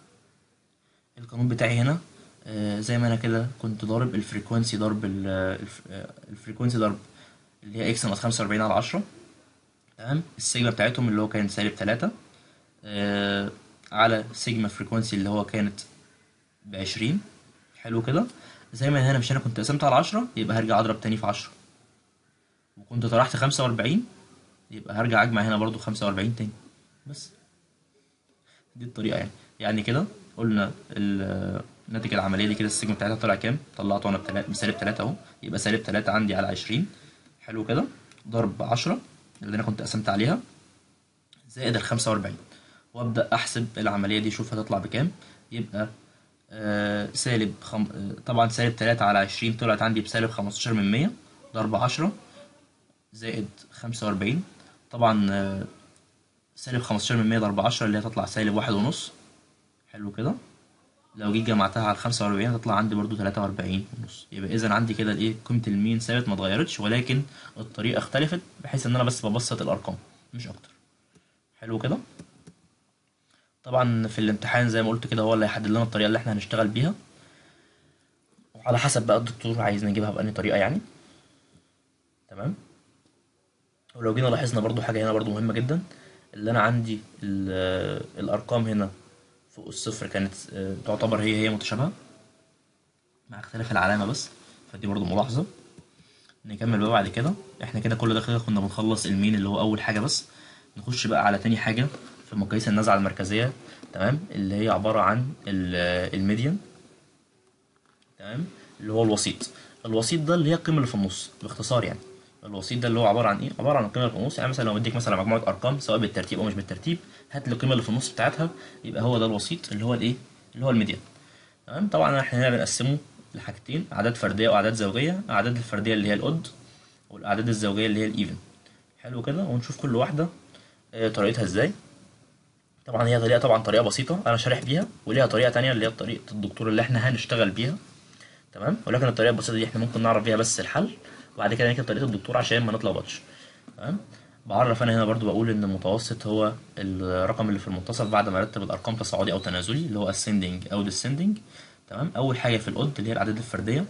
القانون بتاعي هنا آه زي ما انا كده كنت ضارب الفريكوانسي ضرب ال- الف- آه، الفريكوانسي ضرب اللي هي اكس ناقص 45 على 10 تمام السيجما بتاعتهم اللي هو كان سالب 3 آه على سيجما فريكوانسي اللي هو كانت بعشرين حلو كده زي ما هنا مش انا كنت قسمت على عشرة يبقى هرجع اضرب تاني في عشرة وكنت طرحت خمسة واربعين يبقى هرجع اجمع هنا برضو خمسة واربعين تاني بس دي الطريقة يعني يعني كده قلنا ال- ناتج العملية دي كده السيجما بتاعتها طلع كام طلعته انا بتلا- بسالب تلاتة اهو يبقى سالب تلاتة عندي على عشرين حلو كده ضرب عشرة اللي انا كنت قسمت عليها زائد ال 45 وابدا احسب العمليه دي اشوف هتطلع بكام يبقى آه سالب خم... آه طبعا سالب 3 على 20 طلعت عندي بسالب 15 من 100 ضرب 10 زائد 45 طبعا آه سالب 15 من 100 ضرب 10 اللي هتطلع سالب واحد ونص حلو كده لو جيت جمعتها على 45 هتطلع عندي برضو 43 ونص يبقى اذا عندي كده الايه قيمه المين ثابت ما اتغيرتش ولكن الطريقه اختلفت بحيث ان انا بس ببسط الارقام مش اكتر حلو كده طبعا في الامتحان زي ما قلت كده هو اللي هيحدد لنا الطريقه اللي احنا هنشتغل بيها وعلى حسب بقى الدكتور عايز نجيبها بأنهي طريقه يعني تمام ولو جينا لاحظنا برضو حاجه هنا برضو مهمه جدا اللي انا عندي ال- الارقام هنا فوق الصفر كانت آه، تعتبر هي هي متشابهه مع اختلاف العلامه بس فدي برضو ملاحظه نكمل بقى بعد كده احنا كده كل ده كده كنا بنخلص المين اللي هو اول حاجه بس نخش بقى على تاني حاجه في مقاييس النزعه المركزيه تمام اللي هي عباره عن ال- الميديان تمام اللي هو الوسيط الوسيط ده اللي هي القيمه اللي في النص باختصار يعني الوسيط ده اللي هو عباره عن ايه عباره عن القيمه اللي في النص يعني مثلا لو مديك مثلا مجموعه ارقام سواء بالترتيب او مش بالترتيب هات لي القيمه اللي في النص بتاعتها يبقى هو ده الوسيط اللي هو الايه اللي هو الميديان تمام طبعا احنا هنا بنقسمه لحاجتين اعداد فرديه واعداد زوجيه اعداد الفرديه اللي هي الاود والاعداد الزوجيه اللي هي الايفن حلو كده ونشوف كل واحده آه، طريقتها ازاي طبعا هي طريقه طبعا طريقه بسيطه انا شارح بيها وليها طريقه تانية اللي هي طريقه الدكتور اللي احنا هنشتغل بيها تمام ولكن الطريقه البسيطه دي احنا ممكن نعرف بيها بس الحل وبعد كده نكتب طريقه الدكتور عشان ما نتلخبطش تمام بعرف انا هنا برضو بقول ان المتوسط هو الرقم اللي في المنتصف بعد ما ارتب الارقام تصاعدي او تنازلي اللي هو ascending او descending تمام اول حاجه في الاود اللي هي الاعداد الفرديه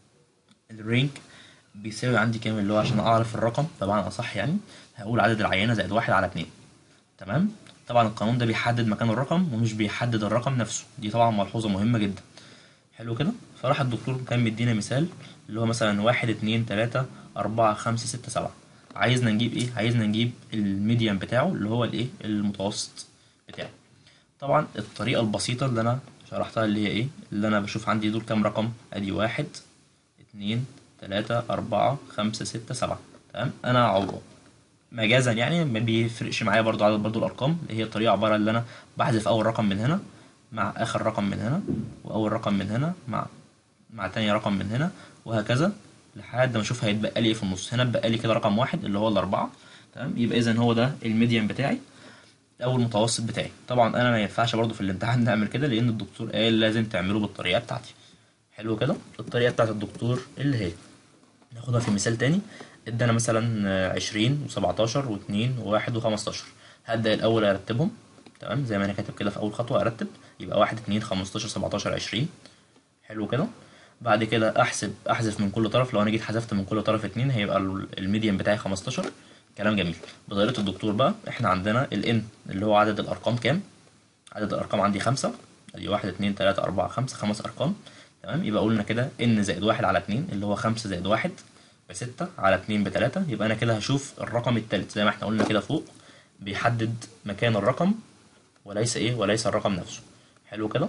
الرينج بيساوي عندي كام اللي هو عشان اعرف الرقم طبعا اصح يعني هقول عدد العينه زائد واحد على اتنين تمام طبعا القانون ده بيحدد مكان الرقم ومش بيحدد الرقم نفسه دي طبعا ملحوظه مهمه جدا حلو كده فراح الدكتور كان مدينا مثال اللي هو مثلا واحد اتنين تلاتة أربعة خمسة ستة سبعة عايزنا نجيب ايه عايزنا نجيب الميديان بتاعه اللي هو الايه المتوسط بتاعه طبعا الطريقة البسيطة اللي أنا شرحتها اللي هي إيه اللي أنا بشوف عندي دول كام رقم أدي واحد اتنين تلاتة أربعة خمسة ستة سبعة تمام أنا عو- مجازا يعني ما بيفرقش معايا برضو عدد برضو الأرقام هي الطريقة عبارة اللي أنا بحذف أول رقم من هنا مع آخر رقم من هنا وأول رقم من هنا مع مع تاني رقم من هنا وهكذا لحد ما اشوف هيتبقى لي ايه في النص هنا اتبقى لي كده رقم واحد اللي هو الاربعه تمام يبقى اذا هو ده الميديان بتاعي او المتوسط بتاعي طبعا انا ما ينفعش برضو في الامتحان نعمل كده لان الدكتور قال لازم تعمله بالطريقه بتاعتي حلو كده الطريقه بتاعت الدكتور اللي هي ناخدها في مثال تاني ادانا مثلا عشرين وسبعتاشر واتنين وواحد وخمستاشر هبدأ الأول أرتبهم تمام زي ما أنا كاتب كده في أول خطوة أرتب يبقى واحد اتنين خمستاشر سبعتاشر عشرين حلو كده بعد كده أحسب أحذف من كل طرف لو أنا جيت حذفت من كل طرف اتنين هيبقى ال- الميديان بتاعي خمستاشر كلام جميل بطريقة الدكتور بقى احنا عندنا ال n اللي هو عدد الأرقام كام عدد الأرقام عندي خمسة ادي واحد اتنين تلاتة أربعة خمسة خمس أرقام تمام يبقى قلنا كده ان زائد واحد على اتنين اللي هو خمسة زائد واحد بستة على اتنين بتلاتة يبقى أنا كده هشوف الرقم التالت زي ما احنا قلنا كده فوق بيحدد مكان الرقم وليس ايه وليس الرقم نفسه حلو كده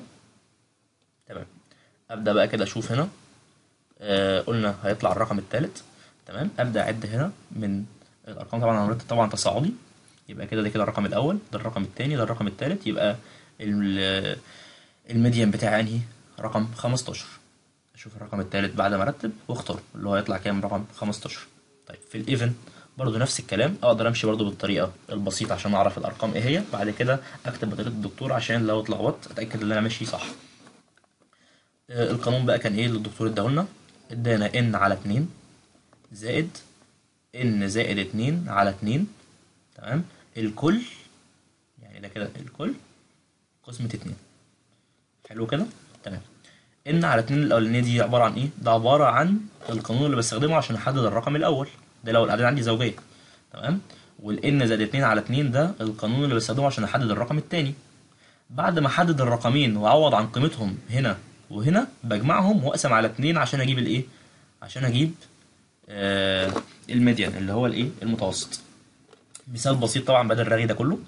تمام أبدأ بقى كده أشوف هنا آه قلنا هيطلع الرقم التالت تمام أبدأ أعد هنا من الأرقام طبعا أنا مرتب طبعا تصاعدي يبقى كده ده كده الرقم الأول ده الرقم التاني ده الرقم التالت يبقى ال- الميديان بتاعي انهي رقم 15 اشوف الرقم التالت بعد ما ارتب واختاره اللي هو هيطلع كام رقم 15 طيب في الايفن برضو نفس الكلام اقدر امشي برضو بالطريقه البسيطه عشان اعرف الارقام ايه هي بعد كده اكتب بطريقه الدكتور عشان لو اتلخبطت اتاكد ان انا ماشي صح آه، القانون بقى كان ايه اللي الدكتور اداهولنا ادانا ان على 2 زائد ان زائد 2 على 2 تمام الكل يعني ده كده الكل قسمة 2 حلو كده تمام ان على 2 الاولانيه دي عباره عن ايه ده عباره عن القانون اللي بستخدمه عشان احدد الرقم الاول ده لو الاعداد عندي زوجيه تمام والان زائد 2 على 2 ده القانون اللي بستخدمه عشان احدد الرقم الثاني بعد ما احدد الرقمين واعوض عن قيمتهم هنا وهنا بجمعهم واقسم على 2 عشان اجيب الايه عشان اجيب آه الميديان اللي هو الايه المتوسط مثال بسيط طبعا بدل الرغي ده كله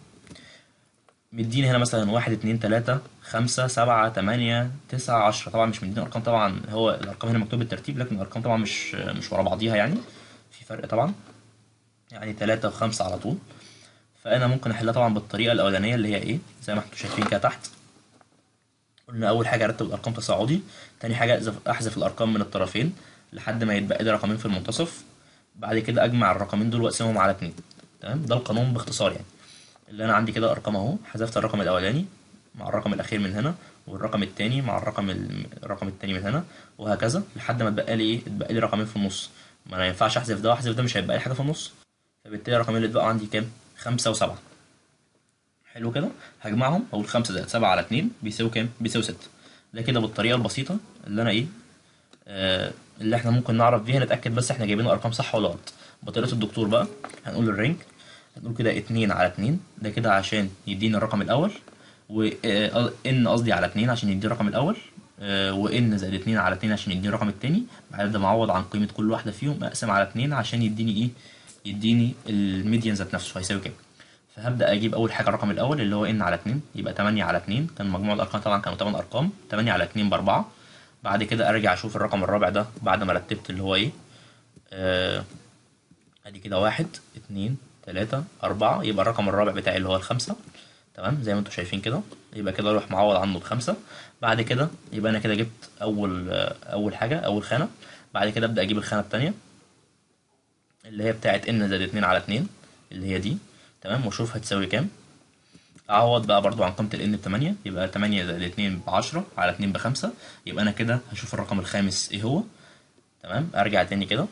مديني هنا مثلا واحد اتنين تلاتة خمسة سبعة تمانية تسعة عشرة طبعا مش مديني أرقام طبعا هو الأرقام هنا مكتوب بالترتيب لكن الأرقام طبعا مش مش ورا بعضيها يعني في فرق طبعا يعني تلاتة وخمسة على طول فأنا ممكن أحلها طبعا بالطريقة الأولانية اللي هي إيه زي ما انتوا شايفين كده تحت قلنا أول حاجة أرتب الأرقام تصاعدي تاني حاجة أحذف أحذف الأرقام من الطرفين لحد ما يتبقى لي رقمين في المنتصف بعد كده أجمع الرقمين دول وأقسمهم على اتنين تمام ده القانون باختصار يعني اللي انا عندي كده ارقام اهو حذفت الرقم الاولاني مع الرقم الاخير من هنا والرقم التاني مع الرقم ال- الرقم التاني من هنا وهكذا لحد ما اتبقى لي ايه اتبقى لي رقمين في النص ما انا ينفعش احذف ده واحذف ده مش هيبقى لي حاجه في النص فبالتالي الرقمين اللي اتبقوا عندي كام خمسة وسبعة حلو كده هجمعهم اقول خمسة زائد سبعة على اتنين بيساوي كام بيساوي ستة ده كده بالطريقه البسيطه اللي انا ايه آه اللي احنا ممكن نعرف بيها نتاكد بس احنا جايبين ارقام صح ولا غلط بطريقه الدكتور بقى هنقول الرينج هنقول كده اتنين على اتنين ده كده عشان يديني الرقم الأول و آه، ان قصدي على اتنين عشان يديني الرقم الأول آه، وان زائد اتنين على اتنين عشان يديني الرقم التاني بعد كده معوض عن قيمة كل واحدة فيهم اقسم على اتنين عشان يديني ايه يديني الميديان ذات نفسه هيساوي كام فهبدأ أجيب أول حاجة الرقم الأول اللي هو إن على اتنين يبقى تمانية على اتنين كان مجموع الأرقام طبعا كانوا تمن أرقام تمانية على اتنين بأربعة بعد كده أرجع أشوف الرقم الرابع ده بعد ما رتبت اللي هو إيه آه، ادي كده واحد اتنين تلاتة أربعة يبقى الرقم الرابع بتاعي اللي هو الخمسة تمام زي ما انتوا شايفين كده يبقى كده اروح معوض عنه بخمسة بعد كده يبقى انا كده جبت اول آه، اول حاجة اول خانة بعد كده ابدأ اجيب الخانة التانية اللي هي بتاعت ان زائد اتنين على اتنين اللي هي دي تمام واشوف هتساوي كام اعوض بقى برضو عن قيمة ال n بتمانية يبقى تمانية زائد اتنين بعشرة على اتنين بخمسة يبقى انا كده هشوف الرقم الخامس ايه هو تمام ارجع تاني كده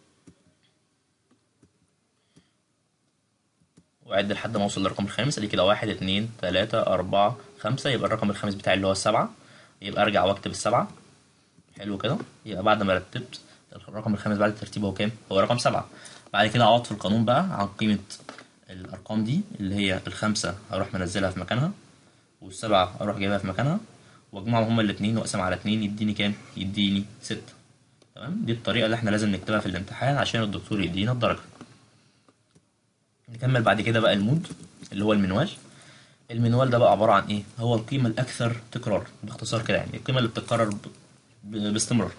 واعد لحد ما اوصل للرقم الخامس ادي كده واحد اتنين تلاتة اربعة خمسة يبقى الرقم الخامس بتاعي اللي هو السبعة يبقى ارجع واكتب السبعة حلو كده يبقى بعد ما رتبت الرقم الخامس بعد الترتيب هو كام هو رقم سبعة بعد كده اقعد في القانون بقى عن قيمة الارقام دي اللي هي الخمسة هروح منزلها في مكانها والسبعة اروح جايبها في مكانها واجمعهم هما الاتنين واقسم على اتنين يديني كام يديني ستة تمام دي الطريقة اللي احنا لازم نكتبها في الامتحان عشان الدكتور يدينا الدرجة نكمل بعد كده بقى المود اللي هو المنوال المنوال ده بقى عبارة عن ايه هو القيمة الأكثر تكرار باختصار كده يعني القيمة اللي بتتكرر ب- ب- باستمرار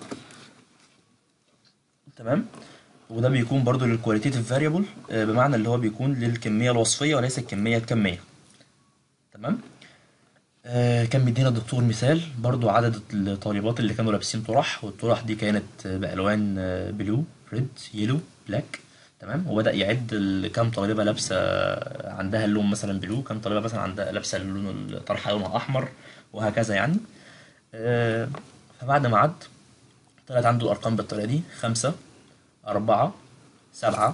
تمام وده بيكون برضو للكواليتيتيف فاريبل بمعنى اللي هو بيكون للكمية الوصفية وليس الكمية الكمية تمام آه، كان بيدينا الدكتور مثال برضو عدد الطالبات اللي كانوا لابسين طرح والطرح دي كانت بألوان آه، بلو ريد يلو بلاك تمام وبدأ يعد ال- كام طالبة لابسة عندها اللون مثلا بلو كام طالبة مثلا عندها لابسة اللون الطرحة لونها أحمر وهكذا يعني آه، فبعد ما عد طلعت عنده الأرقام بالطريقة دي خمسة أربعة سبعة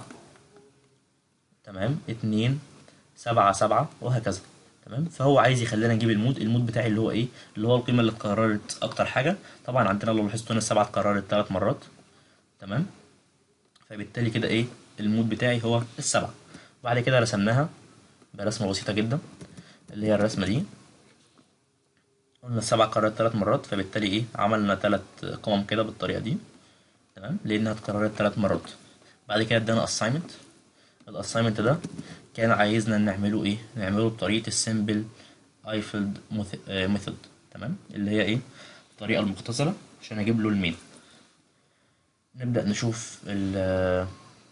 تمام اتنين سبعة سبعة وهكذا تمام فهو عايز يخلينا نجيب المود المود بتاعي اللي هو ايه اللي هو القيمة اللي اتكررت أكتر حاجة طبعا عندنا لو لاحظتوا هنا السبعة اتكررت تلات مرات تمام فبالتالي كده ايه المود بتاعي هو السبعة بعد كده رسمناها برسمة بسيطة جدا اللي هي الرسمة دي قلنا السبعة اتكررت تلات مرات فبالتالي ايه عملنا تلات قمم كده بالطريقة دي تمام لأنها اتكررت تلات مرات بعد كده ادانا assignment الاساينمنت ده كان عايزنا نعمله ايه نعمله بطريقه السيمبل ايفلد ميثود تمام اللي هي ايه الطريقه المختصره عشان اجيب له المين نبدا نشوف ال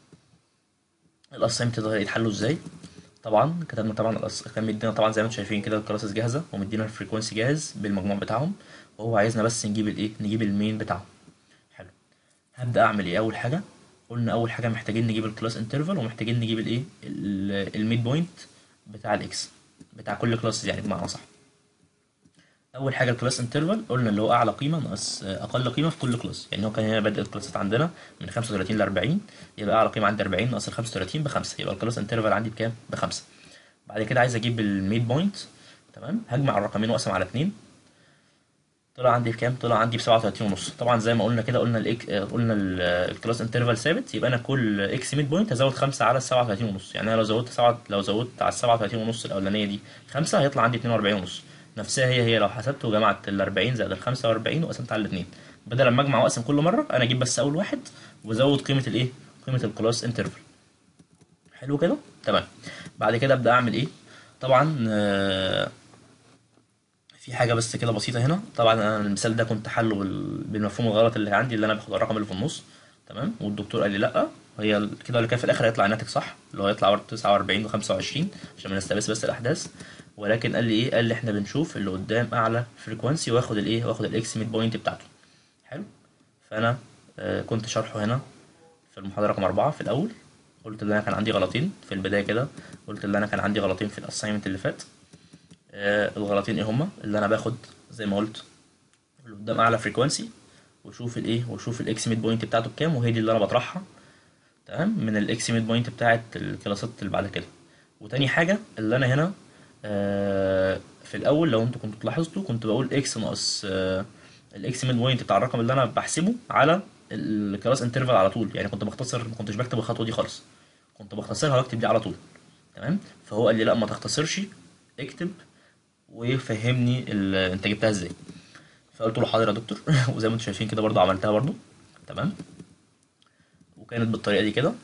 الاساينمنت ده يتحلوا ازاي طبعا كتبنا طبعا الأس... كان مدينا طبعا زي ما انتم شايفين كده الكلاسز جاهزه ومدينا الفريكونسي جاهز بالمجموع بتاعهم وهو عايزنا بس نجيب الايه نجيب المين بتاعهم حلو هبدا اعمل ايه اول حاجه قلنا اول حاجه محتاجين نجيب الكلاس انترفال ومحتاجين نجيب الايه الميد بوينت بتاع الاكس بتاع كل كلاس يعني بمعنى صح اول حاجه الكلاس انترفال قلنا اللي هو اعلى قيمه ناقص اقل قيمه في كل كلاس يعني هو كان هنا بادئ الكلاسات عندنا من 35 ل 40 يبقى اعلى قيمه عندي 40 ناقص ال 35 بخمسة يبقى الكلاس انترفال عندي بكام بخمسة بعد كده عايز اجيب الميد بوينت تمام هجمع الرقمين واقسم على 2 طلع عندي بكام طلع عندي ب 37 ونص طبعا زي ما قلنا كده قلنا الإك... قلنا ال- الكلاس انترفال ثابت يبقى انا كل اكس ميد بوينت هزود 5 على ال 37 ونص يعني انا لو زودت سبعة لو زودت على ال 37 ونص الاولانيه دي 5 هيطلع عندي 42 ونص نفسها هي هي لو حسبت وجمعت ال 40 زائد ال 45 وقسمت على الاثنين بدل ما اجمع واقسم كل مره انا اجيب بس اول واحد وازود قيمه الايه قيمه الكلاس انترفال حلو كده تمام بعد كده ابدا اعمل ايه طبعا آه، في حاجه بس كده بسيطه هنا طبعا انا المثال ده كنت حله بال- بالمفهوم الغلط اللي عندي اللي انا باخد الرقم اللي في النص تمام والدكتور قال لي لا هي ال- كده ولا كده في الاخر هيطلع الناتج صح اللي هو هيطلع برضه 49 و25 عشان ما نستبس بس الاحداث ولكن قال لي ايه قال لي احنا بنشوف اللي قدام اعلى فريكوانسي واخد الايه واخد الاكس ميد بوينت بتاعته حلو فانا آه، كنت شارحه هنا في المحاضره رقم أربعة في الاول قلت ان انا كان عندي غلطين في البدايه كده قلت ان انا كان عندي غلطين في الاساينمنت اللي فات آه، الغلطين ايه هما اللي انا باخد زي ما قلت اللي قدام اعلى فريكوانسي واشوف الايه واشوف الاكس ميد بوينت بتاعته بكام وهي دي اللي انا بطرحها تمام من الاكس ميد بوينت بتاعت الكلاسات اللي بعد كده وتاني حاجه اللي انا هنا آه، في الاول لو انتوا كنتوا لاحظتوا كنت بقول اكس ناقص آه، الاكس ميد بوينت بتاع الرقم اللي انا بحسبه على الكلاس انترفال على طول يعني كنت بختصر ما كنتش بكتب الخطوه دي خالص كنت بختصرها واكتب دي على طول تمام فهو قال لي لا ما تختصرش اكتب وفهمني ال- انت جبتها ازاي فقلت له حاضر يا دكتور وزي ما انتم شايفين كده برضو عملتها برضو تمام وكانت بالطريقه دي كده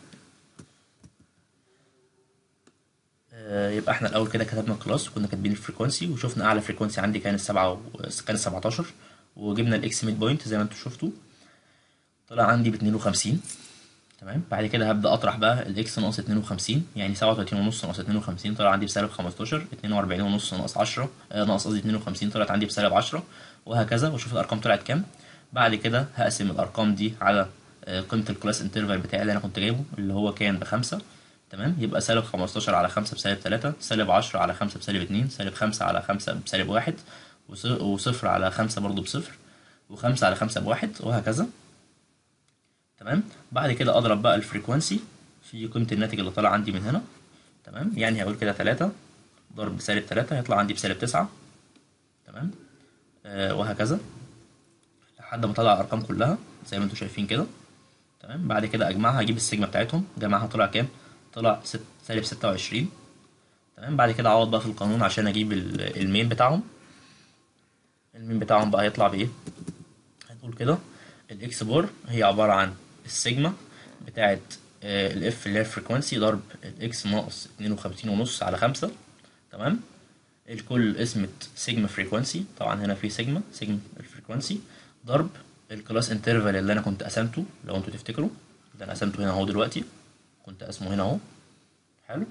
آه، يبقى احنا الاول كده كتبنا الكلاس وكنا كاتبين الفريكونسي وشفنا اعلى فريكونسي عندي كان السبعة و... كان 17 وجبنا الاكس ميد بوينت زي ما انتم شفتوا طلع عندي ب 52 تمام بعد كده هبدا اطرح بقى الاكس ناقص 52 يعني 37 ونص ناقص 52 طلع عندي بسالب 15 42 ونص ناقص 10 آه، ناقص قصدي 52 طلعت عندي بسالب 10 وهكذا واشوف الارقام طلعت كام بعد كده هقسم الارقام دي على آه، قيمه الكلاس انترفال بتاعي اللي انا كنت جايبه اللي هو كان بخمسة تمام يبقى سالب 15 على 5 بسالب 3 سالب 10 على 5 بسالب 2 سالب 5 على 5 بسالب 1 وص- وصفر على 5 برضو بصفر و5 على 5 بواحد وهكذا تمام بعد كده اضرب بقى الفريكوانسي في قيمة الناتج اللي طالع عندي من هنا تمام يعني هقول كده 3 ضرب بسالب 3 هيطلع عندي بسالب 9 تمام آه وهكذا لحد ما اطلع الارقام كلها زي ما انتم شايفين كده تمام بعد كده اجمعها اجيب السيجما بتاعتهم جمعها طلع كام طلع ست سالب 26 تمام بعد كده اعوض بقى في القانون عشان اجيب ال- المين بتاعهم المين بتاعهم بقى هيطلع بايه هنقول كده الاكس بار هي عبارة عن السيجما بتاعت الاف اللي هي الفريكوانسي ضرب الاكس ناقص اتنين وخمسين ونص على خمسة تمام الكل اسمه سيجما فريكوانسي طبعا هنا في سيجما سيجما الفريكوانسي ضرب الكلاس انترفال اللي انا كنت قسمته لو انتوا تفتكروا ده انا قسمته هنا اهو دلوقتي كنت قسمه هنا اهو حلو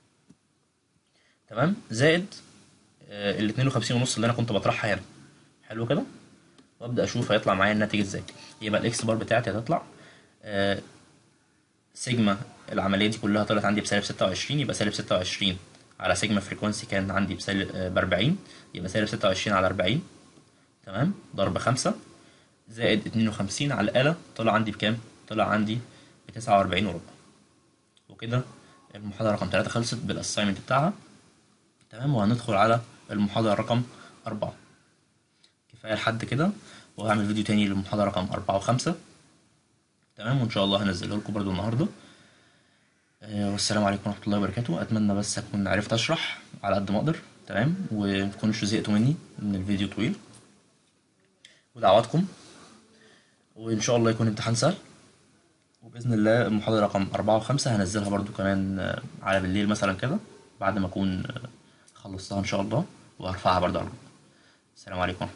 تمام زائد آه، ال 52 ونص اللي انا كنت بطرحها هنا حلو كده وابدا اشوف هيطلع معايا الناتج ازاي يبقى الاكس بار بتاعتي هتطلع آه، سيجما العمليه دي كلها طلعت عندي بسالب 26 يبقى سالب 26 على سيجما فريكوانسي كان عندي بسالب ب 40 يبقى سالب 26 على 40 تمام ضرب 5 زائد 52 على الآلة طلع عندي بكام؟ طلع عندي ب 49 وربع وكده المحاضرة رقم 3 خلصت بالأسايمنت بتاعها تمام وهندخل على المحاضرة رقم أربعة كفاية لحد كده وهعمل فيديو تاني للمحاضرة رقم أربعة وخمسة تمام وإن شاء الله هنزله لكم برضو النهاردة آه، والسلام عليكم ورحمة الله وبركاته أتمنى بس أكون عرفت أشرح على قد ما أقدر تمام ومتكونش زهقتوا مني من الفيديو طويل ودعواتكم وإن شاء الله يكون امتحان سهل وبإذن الله المحاضرة رقم أربعة وخمسة هنزلها برضو كمان آه، على بالليل مثلا كده بعد ما أكون آه، خلصتها إن شاء الله وهرفعها برضو على الجروب. السلام عليكم ورحمة